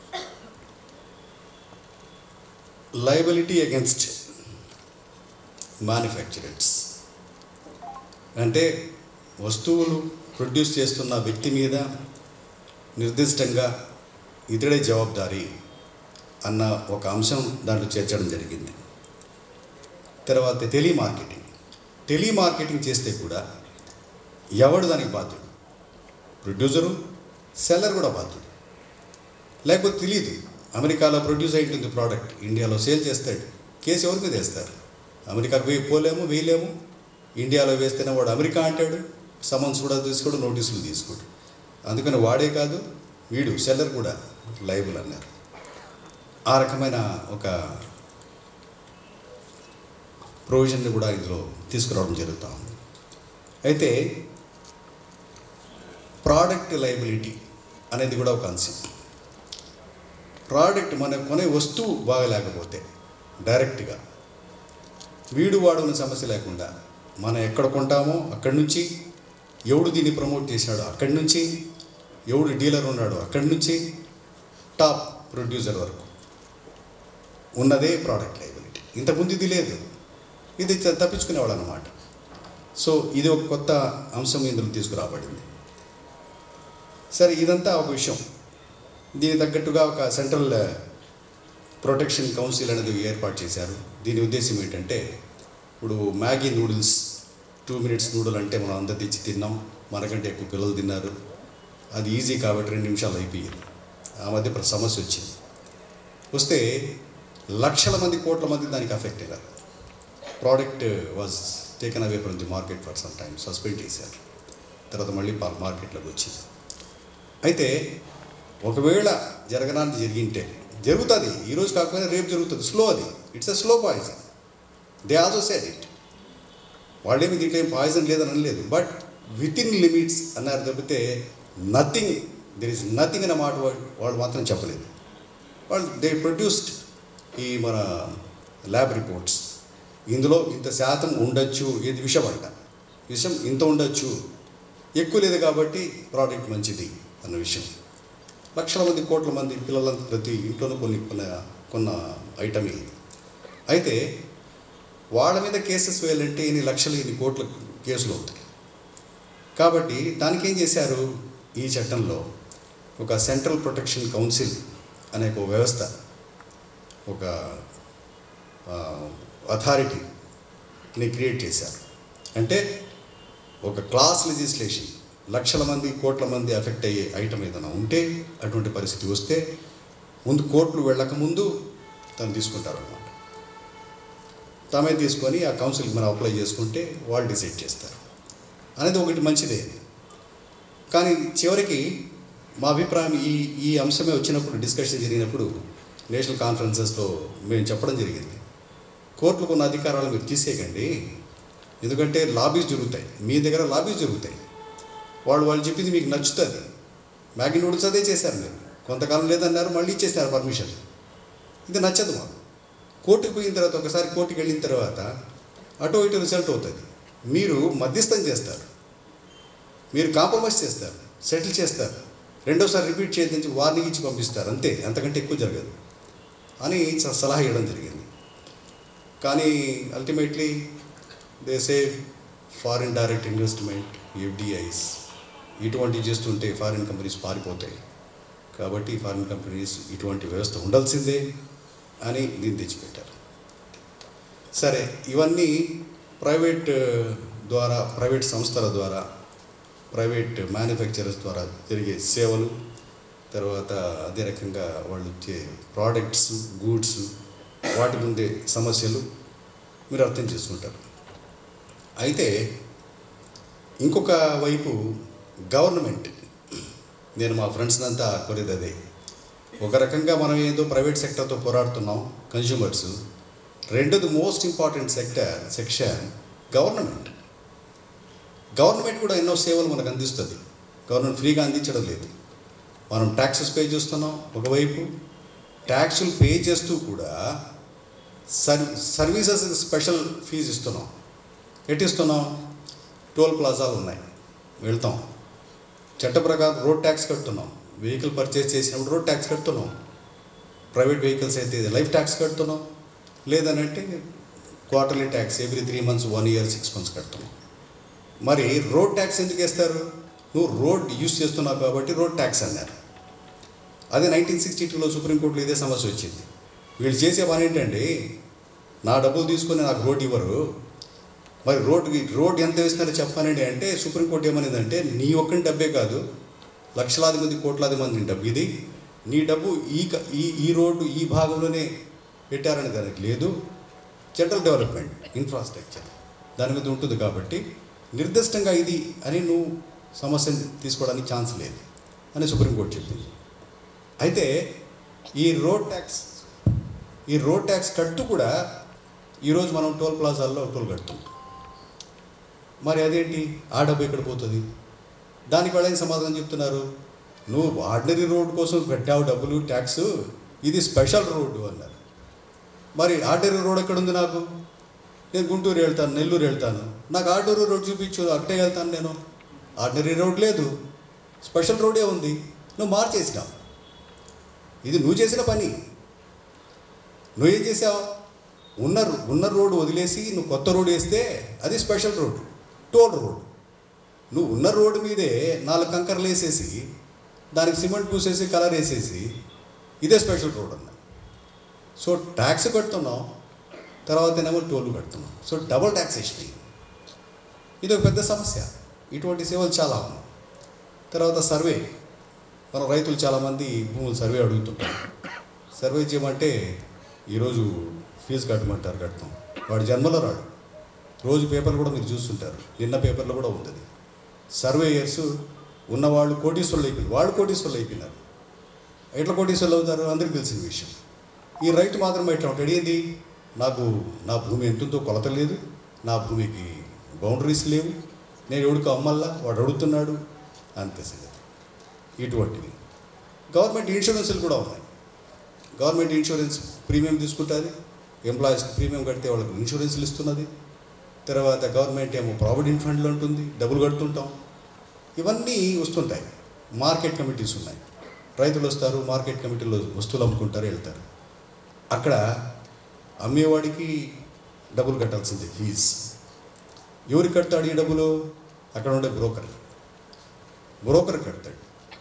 లయబిలిటీ అగెన్స్ట్ మ్యానుఫ్యాక్చరర్స్ అంటే వస్తువులు ప్రొడ్యూస్ చేస్తున్న వ్యక్తి మీద నిర్దిష్టంగా ఇతడే జవాబుదారీ అన్న ఒక అంశం దాంట్లో చేర్చడం జరిగింది తర్వాత టెలిమార్కెటింగ్ టెలిమార్కెటింగ్ చేస్తే కూడా ఎవడు దానికి బాధ్యుడు ప్రొడ్యూసరు సెల్లర్ కూడా బాధ్యుడు లేకపోతే తెలియదు అమెరికాలో ప్రొడ్యూస్ అయింటుంది ప్రోడక్ట్ ఇండియాలో సేల్ చేస్తాడు కేసు ఎవరి మీద వేస్తారు అమెరికాకు వేయి పోలేము వేయలేము ఇండియాలో వేస్తేనే వాడు అమెరికా అంటాడు సమన్స్ కూడా తీసుకోడు నోటీసులు తీసుకోడు అందుకని వాడే కాదు వీడు సెల్లర్ కూడా లైబుల్ అన్నారు ఆ రకమైన ఒక ప్రొవిజన్ని కూడా ఇందులో తీసుకురావడం జరుగుతూ ఉంది అయితే ప్రోడక్ట్ లైబిలిటీ అనేది కూడా ఒక అంశం ప్రోడక్ట్ మన కొనే వస్తువు బాగలేకపోతే డైరెక్ట్గా వీడు వాడు అనే సమస్య లేకుండా మనం ఎక్కడ కొంటామో అక్కడి నుంచి ఎవడు దీన్ని ప్రమోట్ చేశాడో అక్కడి నుంచి ఎవడు డీలర్ ఉన్నాడో అక్కడి నుంచి టాప్ ప్రొడ్యూసర్ వరకు ఉన్నదే ప్రోడక్ట్ లైబిలిటీ ఇంతకుముందు ఇది లేదు ఇది త- తప్పించుకునేవాడు అనమాట సో ఇది ఒక కొత్త అంశం ఇందులో తీసుకురాబడింది సరే ఇదంతా ఒక విషయం దీనికి తగ్గట్టుగా ఒక సెంట్రల్ ప్రొటెక్షన్ కౌన్సిల్ అనేది ఏర్పాటు చేశారు దీని ఉద్దేశం ఏంటంటే ఇప్పుడు Maggi noodles two minutes noodle అంటే మనం అందరు తెచ్చి తిన్నాం మనకంటే ఎక్కువ పిల్లలు తిన్నారు అది ఈజీ కాబట్టి రెండు నిమిషాలు అయిపోయింది ఆ మధ్య ఇప్పుడు సమస్య వచ్చింది వస్తే లక్షల మంది కోట్ల మంది దానికి అఫెక్ట్ అయ్యారు product was taken away from the market for some time suspend చేశారు తర్వాత మళ్ళీ మార్కెట్లోకి వచ్చింది అయితే ఒకవేళ జరగడానికి జరిగింటే జరుగుతుంది ఈరోజు కాకపోయినా రేపు జరుగుతుంది స్లో అది it's a slow poison they also said it వాళ్ళేమి దీంట్లో ఏం పాయిజన్ లేదని అనలేదు బట్ విత్ ఇన్ లిమిట్స్ అన్నారు తప్పితే నథింగ్ దెర్ ఇస్ నథింగ్ అనే మాట వాళ్ళు వాళ్ళు మాత్రం చెప్పలేదు వాళ్ళు దే ప్రొడ్యూస్డ్ ఈ మన ల్యాబ్ రిపోర్ట్స్ ఇందులో ఇంత శాతం ఉండొచ్చు ఇది విషం అంట విషం ఇంత ఉండొచ్చు ఎక్కువ లేదు కాబట్టి ప్రోడక్ట్ మంచిది అన్న విషయం లక్షల మంది కోట్ల మంది పిల్లల ప్రతి ఇంట్లోనూ కొన్ని కొన్న కొన్న ఐటమ్ ఇది అయితే వాళ్ళ మీద కేసెస్ వేయాలంటే ఇన్ని లక్షలు ఇన్ని కోట్ల కేసులు అవుతాయి కాబట్టి దానికి ఏం చేశారు ఈ చట్టంలో ఒక సెంట్రల్ ప్రొటెక్షన్ కౌన్సిల్ అనే ఒక వ్యవస్థ ఒక అథారిటీని క్రియేట్ చేశారు అంటే ఒక క్లాస్ లెజిస్లేషన్ లక్షల మంది కోట్ల మంది ఎఫెక్ట్ అయ్యే ఐటమ్ ఏదైనా ఉంటే అటువంటి పరిస్థితి వస్తే ముందు కోర్టులు వెళ్ళక ముందు తను తీసుకుంటారన్నమాట తామే తీసుకొని ఆ కౌన్సిల్కి మనం అప్లై చేసుకుంటే వాళ్ళు డిసైడ్ చేస్తారు అనేది ఒకటి మంచిదే కానీ చివరికి మా అభిప్రాయం ఈ ఈ అంశమే వచ్చినప్పుడు డిస్కషన్ జరిగినప్పుడు నేషనల్ కాన్ఫరెన్సెస్లో మేము చెప్పడం జరిగింది కోర్టులకు ఉన్న అధికారాలు మీరు తీసేయకండి ఎందుకంటే లాబీస్ జరుగుతాయి మీ దగ్గర లాబీస్ జరుగుతాయి వాళ్ళు వాళ్ళు చెప్పింది మీకు నచ్చుతుంది మ్యాగీ నూడిల్స్ అదే చేశారు మీరు కొంతకాలం లేదన్నారు మళ్ళీ ఇచ్చేస్తారు పర్మిషన్ ఇది నచ్చదు మాకు కోర్టుకు పోయిన తర్వాత ఒకసారి కోర్టుకి వెళ్ళిన తర్వాత అటో ఇటు రిజల్ట్ అవుతుంది మీరు మధ్యస్థం చేస్తారు మీరు కాంప్రమైజ్ చేస్తారు సెటిల్ చేస్తారు రెండోసారి రిపీట్ చేయదని వార్నింగ్ ఇచ్చి పంపిస్తారు అంతే అంతకంటే ఎక్కువ జరగదు అని స- సలహా ఇవ్వడం జరిగింది కానీ ultimately they say foreign direct investment FDIs ఇటువంటివి చేస్తుంటే ఫారిన్ కంపెనీస్ పారిపోతాయి కాబట్టి ఫారిన్ కంపెనీస్ ఇటువంటి వ్యవస్థ ఉండాల్సిందే అని దీన్ని తెచ్చిపెట్టారు సరే ఇవన్నీ ప్రైవేట్ ద్వారా ప్రైవేట్ సంస్థల ద్వారా ప్రైవేట్ మ్యానుఫ్యాక్చరర్స్ ద్వారా జరిగే సేవలు తర్వాత అదే రకంగా వాళ్ళు ఇచ్చే ప్రోడక్ట్స్ గూడ్స్ వాటి ముందే సమస్యలు మీరు అర్థం చేసుకుంటారు అయితే ఇంకొక వైపు గవర్నమెంట్ నేను మా ఫ్రెండ్స్ అంతా కోరేది అదే ఒక రకంగా మనం ఏదో ప్రైవేట్ సెక్టర్తో పోరాడుతున్నాం కన్జ్యూమర్స్ రెండోది most important sector section government government కూడా ఎన్నో సేవలు మనకు అందిస్తుంది గవర్నమెంట్ ఫ్రీగా అందించడం లేదు మనం ట్యాక్సెస్ పే చేస్తున్నాం ఒకవైపు ట్యాక్సులు పే చేస్తూ కూడా సర్ సర్వీసెస్ స్పెషల్ ఫీజు ఇస్తున్నాం ఎటు ఇస్తున్నాం టోల్ ప్లాజాలు ఉన్నాయి వెళ్తాం చట్ట ప్రకారం రోడ్ ట్యాక్స్ కడుతున్నాం వెహికల్ పర్చేస్ చేసినప్పుడు రోడ్ ట్యాక్స్ కడుతున్నాం ప్రైవేట్ వెహికల్స్ అయితే లైఫ్ ట్యాక్స్ కడుతున్నాం లేదనంటే quarterly tax every three months one year six months కడుతున్నాం మరి రోడ్ ట్యాక్స్ ఎందుకు వేస్తారు నువ్వు రోడ్ యూస్ చేస్తున్నావు కాబట్టి రోడ్ ట్యాక్స్ అన్నారు అదే నైన్టీన్ సిక్స్టీ టూలో సుప్రీంకోర్టులో ఇదే సమస్య వచ్చింది వీళ్ళు చేసే పని ఏంటండి నా డబ్బులు తీసుకొని నాకు రోడ్ ఇవ్వరు మరి రోడ్డుకి రోడ్ ఎంత వేస్తున్నారో చెప్పానండి అంటే సుప్రీంకోర్టు ఏమనేదంటే నీ ఒక్కని డబ్బే కాదు లక్షలాది మంది కోట్లాది మంది డబ్బు ఇది నీ డబ్బు ఈ క- ఈ ఈ రోడ్డు ఈ భాగంలోనే పెట్టారని దానికి లేదు జనరల్ డెవలప్మెంట్ ఇన్ఫ్రాస్ట్రక్చర్ దాని మీద ఉంటుంది కాబట్టి నిర్దిష్టంగా ఇది అని నువ్వు సమస్యను తీసుకోవడానికి ఛాన్స్ లేదు అని సుప్రీంకోర్టు చెప్పింది అయితే ఈ రోడ్ ట్యాక్స్ ఈ రోడ్ ట్యాక్స్ కడుతూ కూడా ఈరోజు మనం టోల్ ప్లాజాల్లో టోల్ కడుతాం మరి అదేంటి ఆ డబ్బు ఎక్కడ పోతుంది దానికి వాళ్ళు ఏం సమాధానం చెప్తున్నారు నువ్వు ఆర్డినరీ రోడ్ కోసం పెట్టావు డబ్బులు ట్యాక్స్ ఇది స్పెషల్ రోడ్డు అన్నారు మరి ఆర్డినరీ రోడ్ ఎక్కడ ఉంది నాకు నేను గుంటూరు వెళ్తాను నెల్లూరు వెళ్తాను నాకు ఆర్డినరీ రోడ్ చూపించు అక్కడే వెళ్తాను నేను ఆర్డినరీ రోడ్ లేదు స్పెషల్ రోడే ఉంది నువ్వు మార్చేసినావు ఇది నువ్వు చేసిన పని నువ్వేం చేసావు ఉన్న ఉన్న రోడ్డు వదిలేసి నువ్వు కొత్త రోడ్ వేస్తే అది స్పెషల్ రోడ్ టోల్ రోడ్ నువ్వు ఉన్న రోడ్డు మీదే నాలుగు కంకర్లు వేసేసి దానికి సిమెంట్ పూసేసి కలర్ వేసేసి ఇదే స్పెషల్ రోడ్ అన్న సో ట్యాక్స్ కడుతున్నాం తర్వాత ఏమో టోల్ కడుతున్నాం సో డబుల్ ట్యాక్సేషన్ ఇది. ఇది ఒక పెద్ద సమస్య ఇటువంటి సేవలు చాలా ఉన్నాయి తర్వాత సర్వే మన రైతులు చాలామంది భూములు సర్వే అడుగుతుంటారు సర్వే చేయమంటే ఈరోజు ఫీజు కట్టమంటారు కడతాం వాడి జన్మలో రాడు రోజు పేపర్లు కూడా మీరు చూస్తుంటారు నిన్న పేపర్లో కూడా ఉంది అది. సర్వేయర్స్ ఉన్నవాళ్ళు కోటీశ్వరులు అయిపోయినారు వాళ్ళు కోటీశ్వరులు అయిపోయినారు ఎట్లా కోటీశ్వరులు అవుతారు అందరికీ తెలిసిన విషయం ఈ రైతు మాత్రం ఎట్లా ఉంటాడు ఏంది నాకు నా భూమి ఎంతుందో కొలత లేదు నా భూమికి బౌండరీస్ లేవు నేను ఎవడికి అమ్మల్లా వాడు అడుగుతున్నాడు అంతే సంగతి ఇటువంటివి గవర్నమెంట్ ఇన్సూరెన్స్లు కూడా ఉన్నాయి గవర్నమెంట్ ఇన్సూరెన్స్ ప్రీమియం తీసుకుంటుంది ఎంప్లాయీస్కి ప్రీమియం కడితే వాళ్ళకి ఇన్సూరెన్స్లు ఇస్తున్నది తర్వాత గవర్నమెంట్ ఏమో ప్రావిడెంట్ ఫండ్లు ఉంటుంది డబ్బులు కడుతుంటాం ఇవన్నీ వస్తుంటాయి మార్కెట్ కమిటీస్ ఉన్నాయి రైతులు వస్తారు మార్కెట్ కమిటీలో వస్తువులు అమ్ముకుంటారు వెళ్తారు అక్కడ అమ్మేవాడికి డబ్బులు కట్టాల్సిందే ఫీజ్ ఎవరికి కడతాడు ఈ డబ్బులు అక్కడ ఉండే బ్రోకర్ బ్రోకర్ కడతాడు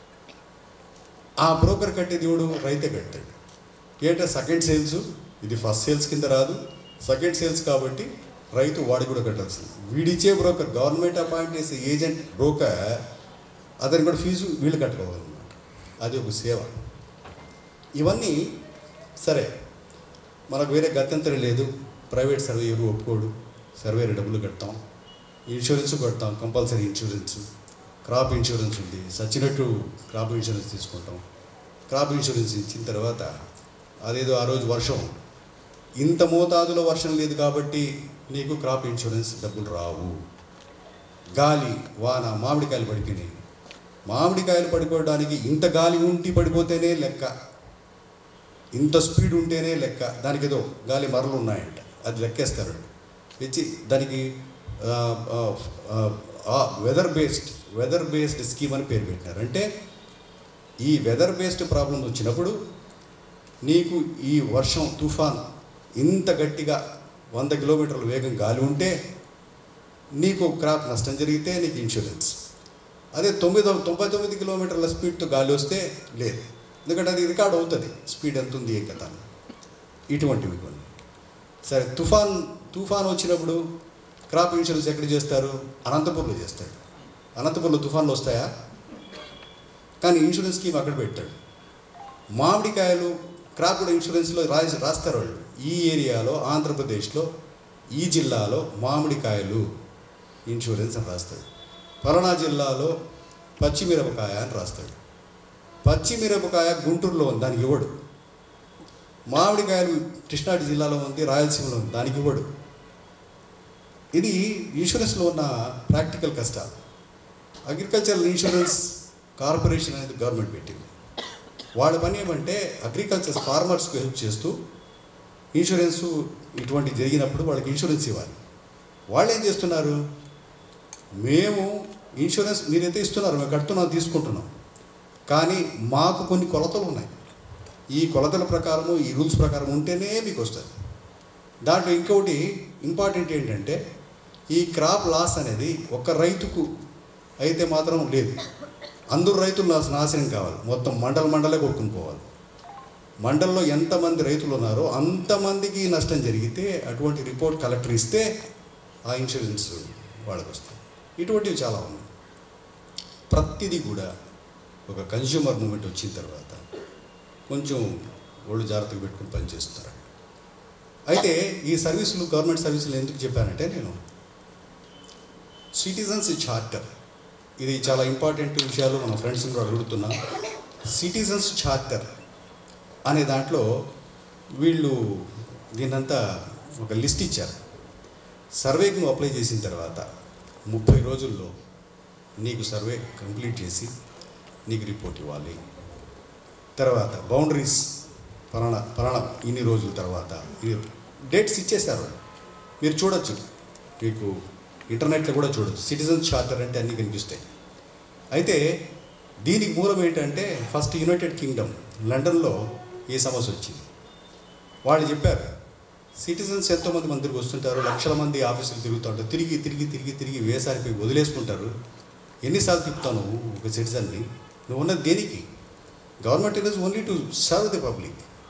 ఆ బ్రోకర్ కట్టేది ఎవడు రైతే కడతాడు ఏంటంటే సెకండ్ సేల్స్ ఇది ఫస్ట్ సేల్స్ కింద రాదు సెకండ్ సేల్స్ కాబట్టి రైతు వాడి కూడా కట్టాల్సింది వీడిచ్చే బ్రోకర్ గవర్నమెంట్ అపాయింట్ చేసే ఏజెంట్ బ్రోకర్ అతని కూడా ఫీజు వీళ్ళు కట్టుకోవాలన్నమాట అది ఒక సేవ ఇవన్నీ సరే మనకు వేరే గత్యంతరం లేదు ప్రైవేట్ సర్వేయర్ ఒప్పుకోడు సర్వేయర్ డబ్బులు కడతాం ఇన్సూరెన్స్ కడతాం కంపల్సరీ ఇన్సూరెన్స్ క్రాప్ ఇన్సూరెన్స్ ఉంది సచ్చినట్టు క్రాప్ ఇన్సూరెన్స్ తీసుకుంటాం క్రాప్ ఇన్సూరెన్స్ ఇచ్చిన తర్వాత అదేదో ఆ రోజు వర్షం ఇంత మోతాదులో వర్షం లేదు కాబట్టి నీకు క్రాప్ ఇన్సూరెన్స్ డబ్బులు రావు గాలి వాన మామిడికాయలు పడిపోయినాయి మామిడికాయలు పడిపోవడానికి ఇంత గాలి ఉంటి పడిపోతేనే లెక్క ఇంత స్పీడ్ ఉంటేనే లెక్క దానికి ఏదో గాలి మరలు ఉన్నాయంట అది లెక్కేస్తారు ఇచ్చి దానికి weather based weather based scheme అని పేరు పెట్టినారు అంటే ఈ వెదర్ బేస్డ్ ప్రాబ్లం వచ్చినప్పుడు నీకు ఈ వర్షం తుఫాన్ ఇంత గట్టిగా వంద కిలోమీటర్ల వేగం గాలి ఉంటే నీకు క్రాప్ నష్టం జరిగితే నీకు ఇన్సూరెన్స్ అదే తొమ్మిది తొంభై తొమ్మిది కిలోమీటర్ల స్పీడ్తో గాలి వస్తే లేదు ఎందుకంటే అది రికార్డ్ అవుతుంది స్పీడ్ ఎంత ఉంది ఏ కథ అని. ఇటువంటివి కొన్ని సరే తుఫాన్ తుఫాన్ వచ్చినప్పుడు క్రాప్ ఇన్సూరెన్స్ ఎక్కడ చేస్తారు అనంతపూర్లో చేస్తాడు అనంతపూర్లో తుఫాన్లు వస్తాయా కానీ ఇన్సూరెన్స్ స్కీమ్ అక్కడ పెట్టాడు మామిడికాయలు క్రాప్ కూడా ఇన్సూరెన్స్లో రాసి రాస్తారు వాళ్ళు ఈ ఏరియాలో ఆంధ్రప్రదేశ్లో ఈ జిల్లాలో మామిడికాయలు ఇన్సూరెన్స్ అని రాస్తాడు ఫలానా జిల్లాలో పచ్చిమిరపకాయ అని రాస్తాడు పచ్చిమిరపకాయ గుంటూరులో ఉంది దానికి ఇవ్వడు మామిడికాయలు కృష్ణా జిల్లాలో ఉంది రాయలసీమలో ఉంది దానికి ఇవ్వడు ఇది ఇన్సూరెన్స్లో ఉన్న ప్రాక్టికల్ కష్టాలు అగ్రికల్చరల్ ఇన్సూరెన్స్ కార్పొరేషన్ అనేది గవర్నమెంట్ పెట్టింది వాళ్ళ పని ఏమంటే అగ్రికల్చర్ ఫార్మర్స్కి హెల్ప్ చేస్తూ ఇన్సూరెన్స్ ఇటువంటి జరిగినప్పుడు వాళ్ళకి ఇన్సూరెన్స్ ఇవ్వాలి వాళ్ళు ఏం చేస్తున్నారు మేము ఇన్సూరెన్స్ మీరైతే ఇస్తున్నారు మేము కడుతున్నాం తీసుకుంటున్నాం కానీ మాకు కొన్ని కొలతలు ఉన్నాయి ఈ కొలతల ప్రకారము ఈ రూల్స్ ప్రకారం ఉంటేనే మీకు వస్తుంది దాంట్లో ఇంకొకటి ఇంపార్టెంట్ ఏంటంటే ఈ క్రాప్ లాస్ అనేది ఒక రైతుకు అయితే మాత్రం లేదు అందరూ రైతులు నాశ- నాశనం కావాలి మొత్తం మండల మండలే కొట్టుకుని పోవాలి మండలంలో ఎంతమంది రైతులు ఉన్నారో అంతమందికి నష్టం జరిగితే అటువంటి రిపోర్ట్ కలెక్టర్ ఇస్తే ఆ ఇన్సూరెన్స్ వాళ్ళకి వస్తుంది ఇటువంటివి చాలా ఉన్నాయి ప్రతిదీ కూడా ఒక కన్జ్యూమర్ మూమెంట్ వచ్చిన తర్వాత కొంచెం ఒళ్ళు జాగ్రత్తగా పెట్టుకుని పనిచేస్తున్నారు అయితే ఈ సర్వీసులు గవర్నమెంట్ సర్వీసులు ఎందుకు చెప్పానంటే నేను సిటిజన్స్ చార్టర్ ఇది చాలా ఇంపార్టెంట్ విషయాలు మన ఫ్రెండ్స్ని కూడా అడుగుతున్నా సిటిజన్స్ చార్టర్ అనే దాంట్లో వీళ్ళు దీన్నంతా ఒక లిస్ట్ ఇచ్చారు సర్వేకి నువ్వు అప్లై చేసిన తర్వాత ముప్పై రోజుల్లో నీకు సర్వే కంప్లీట్ చేసి నీకు రిపోర్ట్ ఇవ్వాలి తర్వాత బౌండరీస్ పలానా పలానా ఇన్ని రోజుల తర్వాత ఇన్ని డేట్స్ ఇచ్చేశారు వాళ్ళు. మీరు చూడొచ్చు మీకు ఇంటర్నెట్లో కూడా చూడొచ్చు సిటిజన్ చార్టర్ అంటే అన్నీ కనిపిస్తాయి అయితే దీనికి మూలం ఏంటంటే ఫస్ట్ యునైటెడ్ కింగ్డమ్ లండన్లో ఈ సమస్య వచ్చింది వాళ్ళు చెప్పారు సిటిజన్స్ ఎంతోమంది మంది తిరిగి వస్తుంటారు లక్షల మంది ఆఫీసులు తిరుగుతూ ఉంటారు తిరిగి తిరిగి తిరిగి తిరిగి వేసారిపోయి వదిలేసుకుంటారు ఎన్నిసార్లు తిప్పుతావు నువ్వు ఒక సిటిజన్ని నువ్వు ఉన్నది దేనికి government is only to serve the public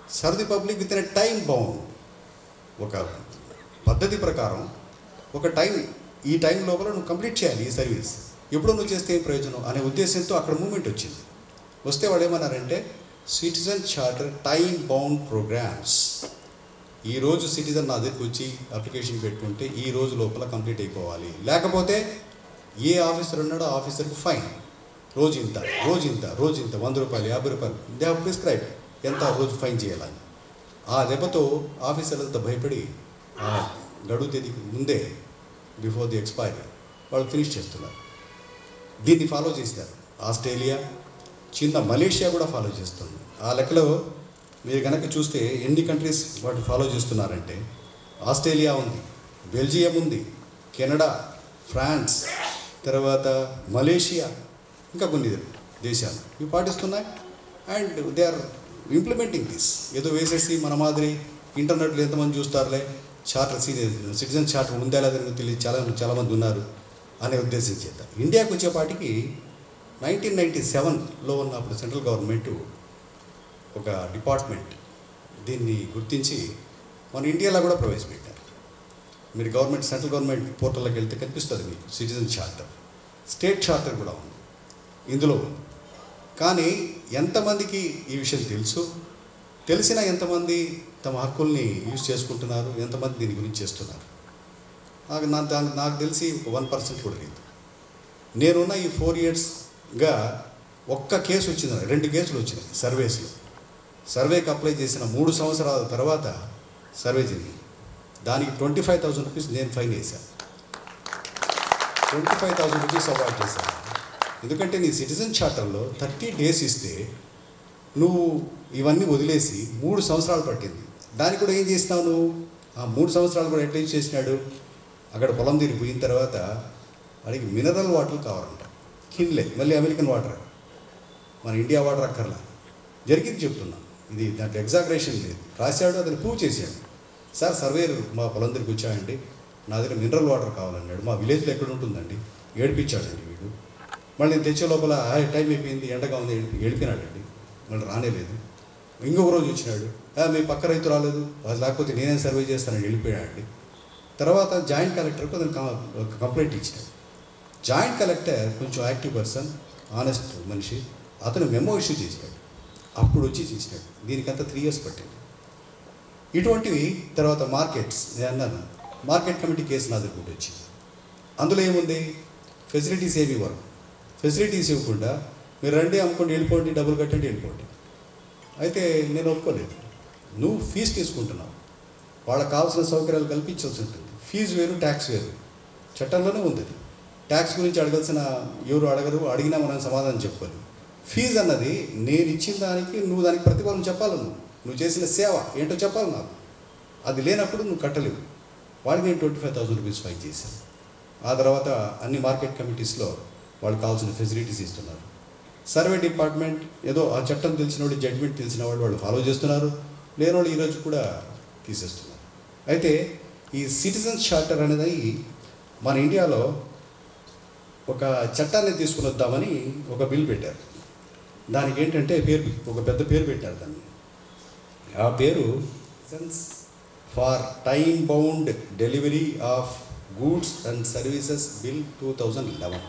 serve the public within a time bound ఒక పద్ధతి ప్రకారం ఒక టైం ఈ టైం లోపల నువ్వు కంప్లీట్ చేయాలి ఈ సర్వీస్ ఎప్పుడు నువ్వు చేస్తే ఏం ప్రయోజనం అనే ఉద్దేశంతో అక్కడ మూమెంట్ వచ్చింది వస్తే వాడు ఏమన్నారంటే citizen charter time bound programmes ఈరోజు సిటిజన్ నా దగ్గరికి వచ్చి అప్లికేషన్ పెట్టుకుంటే ఈ రోజు లోపల కంప్లీట్ అయిపోవాలి లేకపోతే ఏ ఆఫీసర్ ఉన్నాడో ఆ ఆఫీసర్కి ఫైన్ రోజు ఇంత రోజు ఇంత రోజు ఇంత వంద రూపాయలు యాభై రూపాయలు దే హావ్ ప్రిస్క్రైబ్ ఎంత రోజు ఫైన్ చేయాలని ఆ దెబ్బతో ఆఫీసర్లంతా భయపడి ఆ గడువు తేదీకి ముందే బిఫోర్ ది ఎక్స్పైరీ వాళ్ళు ఫినిష్ చేస్తున్నారు దీన్ని ఫాలో చేశారు ఆస్ట్రేలియా చిన్న మలేషియా కూడా ఫాలో చేస్తుంది ఆ లెక్కలో మీరు కనుక చూస్తే ఎన్ని కంట్రీస్ వాటి ఫాలో చేస్తున్నారంటే ఆస్ట్రేలియా ఉంది బెల్జియం ఉంది కెనడా ఫ్రాన్స్ తర్వాత మలేషియా ఇంకా కొన్ని దేశాలు ఇవి పాటిస్తున్నాయి and they are implementing this ఏదో వేసేసి మన మాదిరి ఇంటర్నెట్లో ఎంతమంది చూస్తారులే చార్టర్ సిటిజన్ చార్టర్ ఉందా లేదని తెలియదు చాలా చాలామంది ఉన్నారు అనే ఉద్దేశం చేత ఇండియాకి వచ్చేపాటికి నైన్టీన్ నైంటీ సెవెన్లో ఉన్నప్పుడు సెంట్రల్ గవర్నమెంట్ ఒక డిపార్ట్మెంట్ దీన్ని గుర్తించి మన ఇండియాలో కూడా ప్రవేశపెట్టారు మీరు గవర్నమెంట్ సెంట్రల్ గవర్నమెంట్ పోర్టల్లోకి వెళ్తే కనిపిస్తుంది మీకు సిటిజన్ చార్టర్ స్టేట్ చార్టర్ కూడా ఉంది ఇందులో ఉంది కానీ ఎంతమందికి ఈ విషయం తెలుసు తెలిసిన ఎంతమంది తమ హక్కుల్ని యూజ్ చేసుకుంటున్నారు ఎంతమంది దీని గురించి చేస్తున్నారు నాకు నా దానికి నాకు తెలిసి వన్ పర్సెంట్ కూడా లేదు నేనున్న ఈ ఫోర్ ఇయర్స్గా ఒక్క కేసు వచ్చింది రెండు కేసులు వచ్చినాయి సర్వేస్లో సర్వేకి అప్లై చేసిన మూడు సంవత్సరాల తర్వాత సర్వే జరిగింది దానికి ట్వంటీ ఫైవ్ థౌసండ్ రూపీస్ నేను ఫైన్ వేశాను twenty five thousand rupees award చేశాను ఎందుకంటే నీ సిటిజన్ చార్టర్లో థర్టీ డేస్ ఇస్తే నువ్వు ఇవన్నీ వదిలేసి మూడు సంవత్సరాలు పట్టింది దానికి కూడా ఏం చేసినావు నువ్వు ఆ మూడు సంవత్సరాలు కూడా ఎట్లా యూజ్ చేసినాడు అక్కడ పొలం తిరిగి పోయిన తర్వాత వాడికి మినరల్ వాటర్ కావాలంట కిన్లే మళ్ళీ అమెరికన్ వాటర్ మన ఇండియా వాటర్ అక్కర్లా జరిగింది చెప్తున్నా ఇది దాంట్లో ఎగ్జాగరేషన్ లేదు రాశాడు అతను ప్రూవ్ చేశాడు సార్ సర్వేరు మా పొలం దగ్గరికి వచ్చాయండి నా దగ్గర మినరల్ వాటర్ కావాలన్నాడు మా విలేజ్లో ఎక్కడ ఉంటుందండి ఏడిపించాడండి వీడు మళ్ళీ నేను తెచ్చే లోపల "ఆ, టైం అయిపోయింది ఎండగా ఉంది ఏడిపి ఏడిపినాడండి మళ్ళీ రానేలేదు ఇంకొక రోజు వచ్చినాడు "ఆ, మీ పక్క రైతు రాలేదు అది లేకపోతే నేనేం సర్వే చేస్తానని వెళ్ళిపోయాడండి తర్వాత జాయింట్ కలెక్టర్కి అతను కా- ఒక కంప్లైంట్ ఇచ్చినాడు జాయింట్ కలెక్టర్ కొంచెం యాక్టివ్ పర్సన్ ఆనెస్ట్ మనిషి అతను మెమో ఇష్యూ చేసినాడు అప్పుడు వచ్చి చేసినాడు దీనికంతా త్రీ ఇయర్స్ పట్టింది ఇటువంటివి తర్వాత మార్కెట్స్ నేను అన్నాను మార్కెట్ కమిటీ కేసు నా దగ్గర వచ్చింది అందులో ఏముంది ఫెసిలిటీస్ ఏమి ఇవ్వరు ఫెసిలిటీస్ ఇవ్వకుండా మీరు రండి అమ్ముకోండి వెళ్ళిపోండి డబ్బులు కట్టండి వెళ్ళిపోండి అయితే నేను ఒప్పుకోలేదు నువ్వు ఫీజు తీసుకుంటున్నావు వాళ్ళకి కావాల్సిన సౌకర్యాలు కల్పించాల్సి ఉంటుంది ఫీజు వేరు ట్యాక్స్ వేరు చట్టంలోనే ఉంది అది ట్యాక్స్ గురించి అడగాల్సిన ఎవరు అడగరు అడిగినా మనం సమాధానం చెప్పుకోవాలి ఫీజు అన్నది నేను ఇచ్చిన దానికి నువ్వు దానికి ప్రతిఫలం చెప్పాలి నువ్వు నువ్వు చేసిన సేవ ఏంటో చెప్పాలి నాకు అది లేనప్పుడు నువ్వు కట్టలేవు వాడికి నేను twenty five thousand rupees fine చేశాను ఆ తర్వాత అన్ని మార్కెట్ కమిటీస్లో వాళ్ళకి కావాల్సిన ఫెసిలిటీస్ ఇస్తున్నారు సర్వే డిపార్ట్మెంట్ ఏదో ఆ చట్టం తెలిసిన వాడు జడ్జిమెంట్ తెలిసిన వాళ్ళు వాళ్ళు ఫాలో చేస్తున్నారు లేని వాళ్ళు ఈరోజు కూడా తీసేస్తున్నారు అయితే ఈ సిటిజన్ చార్టర్ అనేది మన ఇండియాలో ఒక చట్టాన్ని తీసుకుని వద్దామని ఒక బిల్ పెట్టారు దానికి ఏంటంటే పేరు ఒక పెద్ద పేరు పెట్టారు దాన్ని ఆ పేరు for time bound delivery of goods and services bill two thousand eleven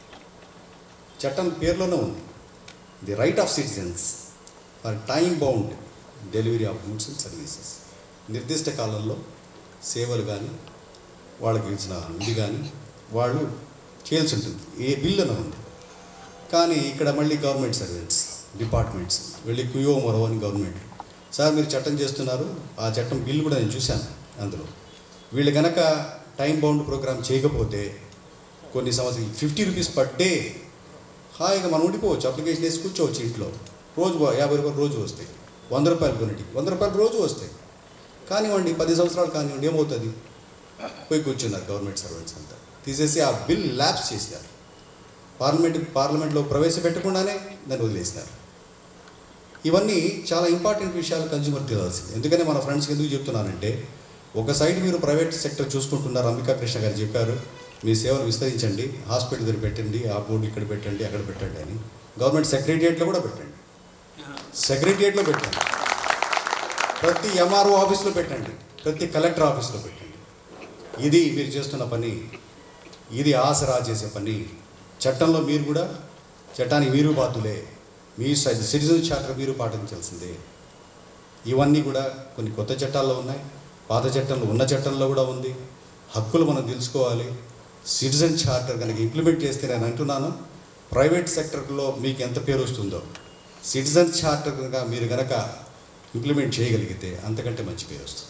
చట్టం పేరులోనే ఉంది the right of citizens for time bound delivery of goods and services నిర్దిష్ట కాలంలో సేవలు కానీ వాళ్ళకి ఇచ్చిన ఇది కానీ వాళ్ళు చేయాల్సి ఉంటుంది ఏ బిల్లున ఉంది కానీ ఇక్కడ మళ్ళీ గవర్నమెంట్ సర్వెంట్స్ డిపార్ట్మెంట్స్ వెళ్ళి కుయో మరో అని గవర్నమెంట్ సార్ మీరు చట్టం చేస్తున్నారు ఆ చట్టం బిల్లు కూడా నేను చూశాను అందులో వీళ్ళు కనుక టైం బౌండ్ ప్రోగ్రామ్ చేయకపోతే కొన్ని సంవత్సరాలు ఫిఫ్టీ రూపీస్ పర్ డే హాయిగా మనం ఉండిపోవచ్చు అప్లికేషన్ వేసి కూర్చోవచ్చు ఇంట్లో రోజు వా- యాభై రూపాయలు రోజు వస్తాయి వంద రూపాయలు కొన్నిటి వంద రూపాయలు రోజు వస్తాయి కానివ్వండి పది సంవత్సరాలు కానివ్వండి ఏమవుతుంది పోయి కూర్చున్నారు గవర్నమెంట్ సర్వెంట్స్ అంతా తీసేసి ఆ బిల్ ల్యాప్స్ చేశారు పార్లమెంట్ పార్లమెంట్లో ప్రవేశపెట్టకుండానే దాన్ని వదిలేసినారు ఇవన్నీ చాలా ఇంపార్టెంట్ విషయాలు కన్జ్యూమర్ తెలియాల్సింది ఎందుకని మన ఫ్రెండ్స్కి ఎందుకు చెప్తున్నానంటే ఒక సైడ్ మీరు ప్రైవేట్ సెక్టర్ చూసుకుంటున్నారు అంబికా కృష్ణ గారు చెప్పారు మీ సేవలు విస్తరించండి హాస్పిటల్ దగ్గర పెట్టండి ఆ బోర్డు ఇక్కడ పెట్టండి అక్కడ పెట్టండి అని గవర్నమెంట్ సెక్రటరియట్లో కూడా పెట్టండి సెక్రటరియట్లో పెట్టండి ప్రతి ఎంఆర్ఓ ఆఫీస్లో పెట్టండి ప్రతి కలెక్టర్ ఆఫీస్లో పెట్టండి ఇది మీరు చేస్తున్న పని ఇది ఆసరా చేసే పని చట్టంలో మీరు కూడా చట్టానికి మీరు బాధ్యులే మీ సిటిజన్ చార్టర్ మీరు పాటించాల్సిందే ఇవన్నీ కూడా కొన్ని కొత్త చట్టాల్లో ఉన్నాయి పాత చట్టంలో ఉన్న చట్టంలో కూడా ఉంది హక్కులు మనం తెలుసుకోవాలి సిటిజన్ చార్టర్ కనుక ఇంప్లిమెంట్ చేస్తే నేను అంటున్నాను ప్రైవేట్ సెక్టర్లో మీకు ఎంత పేరు వస్తుందో సిటిజన్ చార్టర్ కనుక మీరు కనుక ఇంప్లిమెంట్ చేయగలిగితే అంతకంటే మంచి పేరు వస్తుంది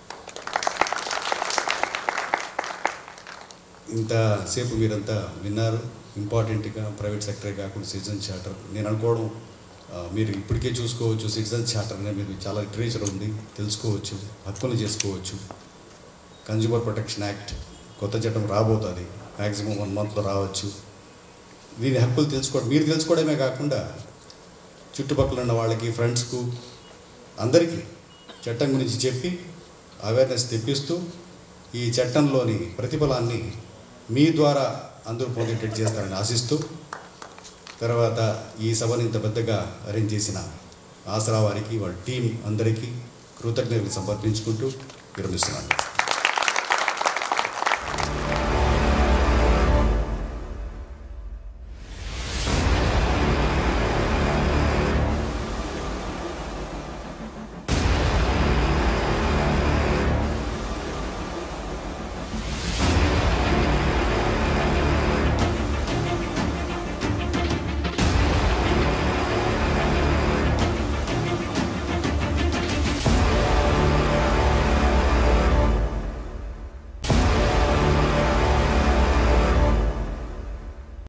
ఇంతసేపు మీరంతా విన్నారు ఇంపార్టెంట్గా ప్రైవేట్ సెక్టరే కాకుండా సిటిజన్ చార్టర్ నేను అనుకోవడం ఆ, మీరు ఇప్పటికే చూసుకోవచ్చు సిటిజన్ చార్టర్ అనేది మీరు చాలా లిటరేచర్ ఉంది తెలుసుకోవచ్చు హక్కులు చేసుకోవచ్చు కన్జ్యూమర్ ప్రొటెక్షన్ యాక్ట్ కొత్త చట్టం రాబోతుంది మ్యాక్సిమం వన్ మంత్లో రావచ్చు దీని హక్కులు తెలుసుకోవడం మీరు తెలుసుకోవడమే కాకుండా చుట్టుపక్కల ఉన్న వాళ్ళకి ఫ్రెండ్స్కు అందరికీ చట్టం గురించి చెప్పి అవేర్నెస్ తెప్పిస్తూ ఈ చట్టంలోని ప్రతిఫలాన్ని మీ ద్వారా అందరూ పొందేటట్టు చేస్తారని ఆశిస్తూ తర్వాత ఈ సభను ఇంత పెద్దగా అరేంజ్ చేసిన ఆసరా వారికి వాళ్ళ టీం అందరికీ కృతజ్ఞతలు సమర్పించుకుంటూ విరమిస్తున్నాను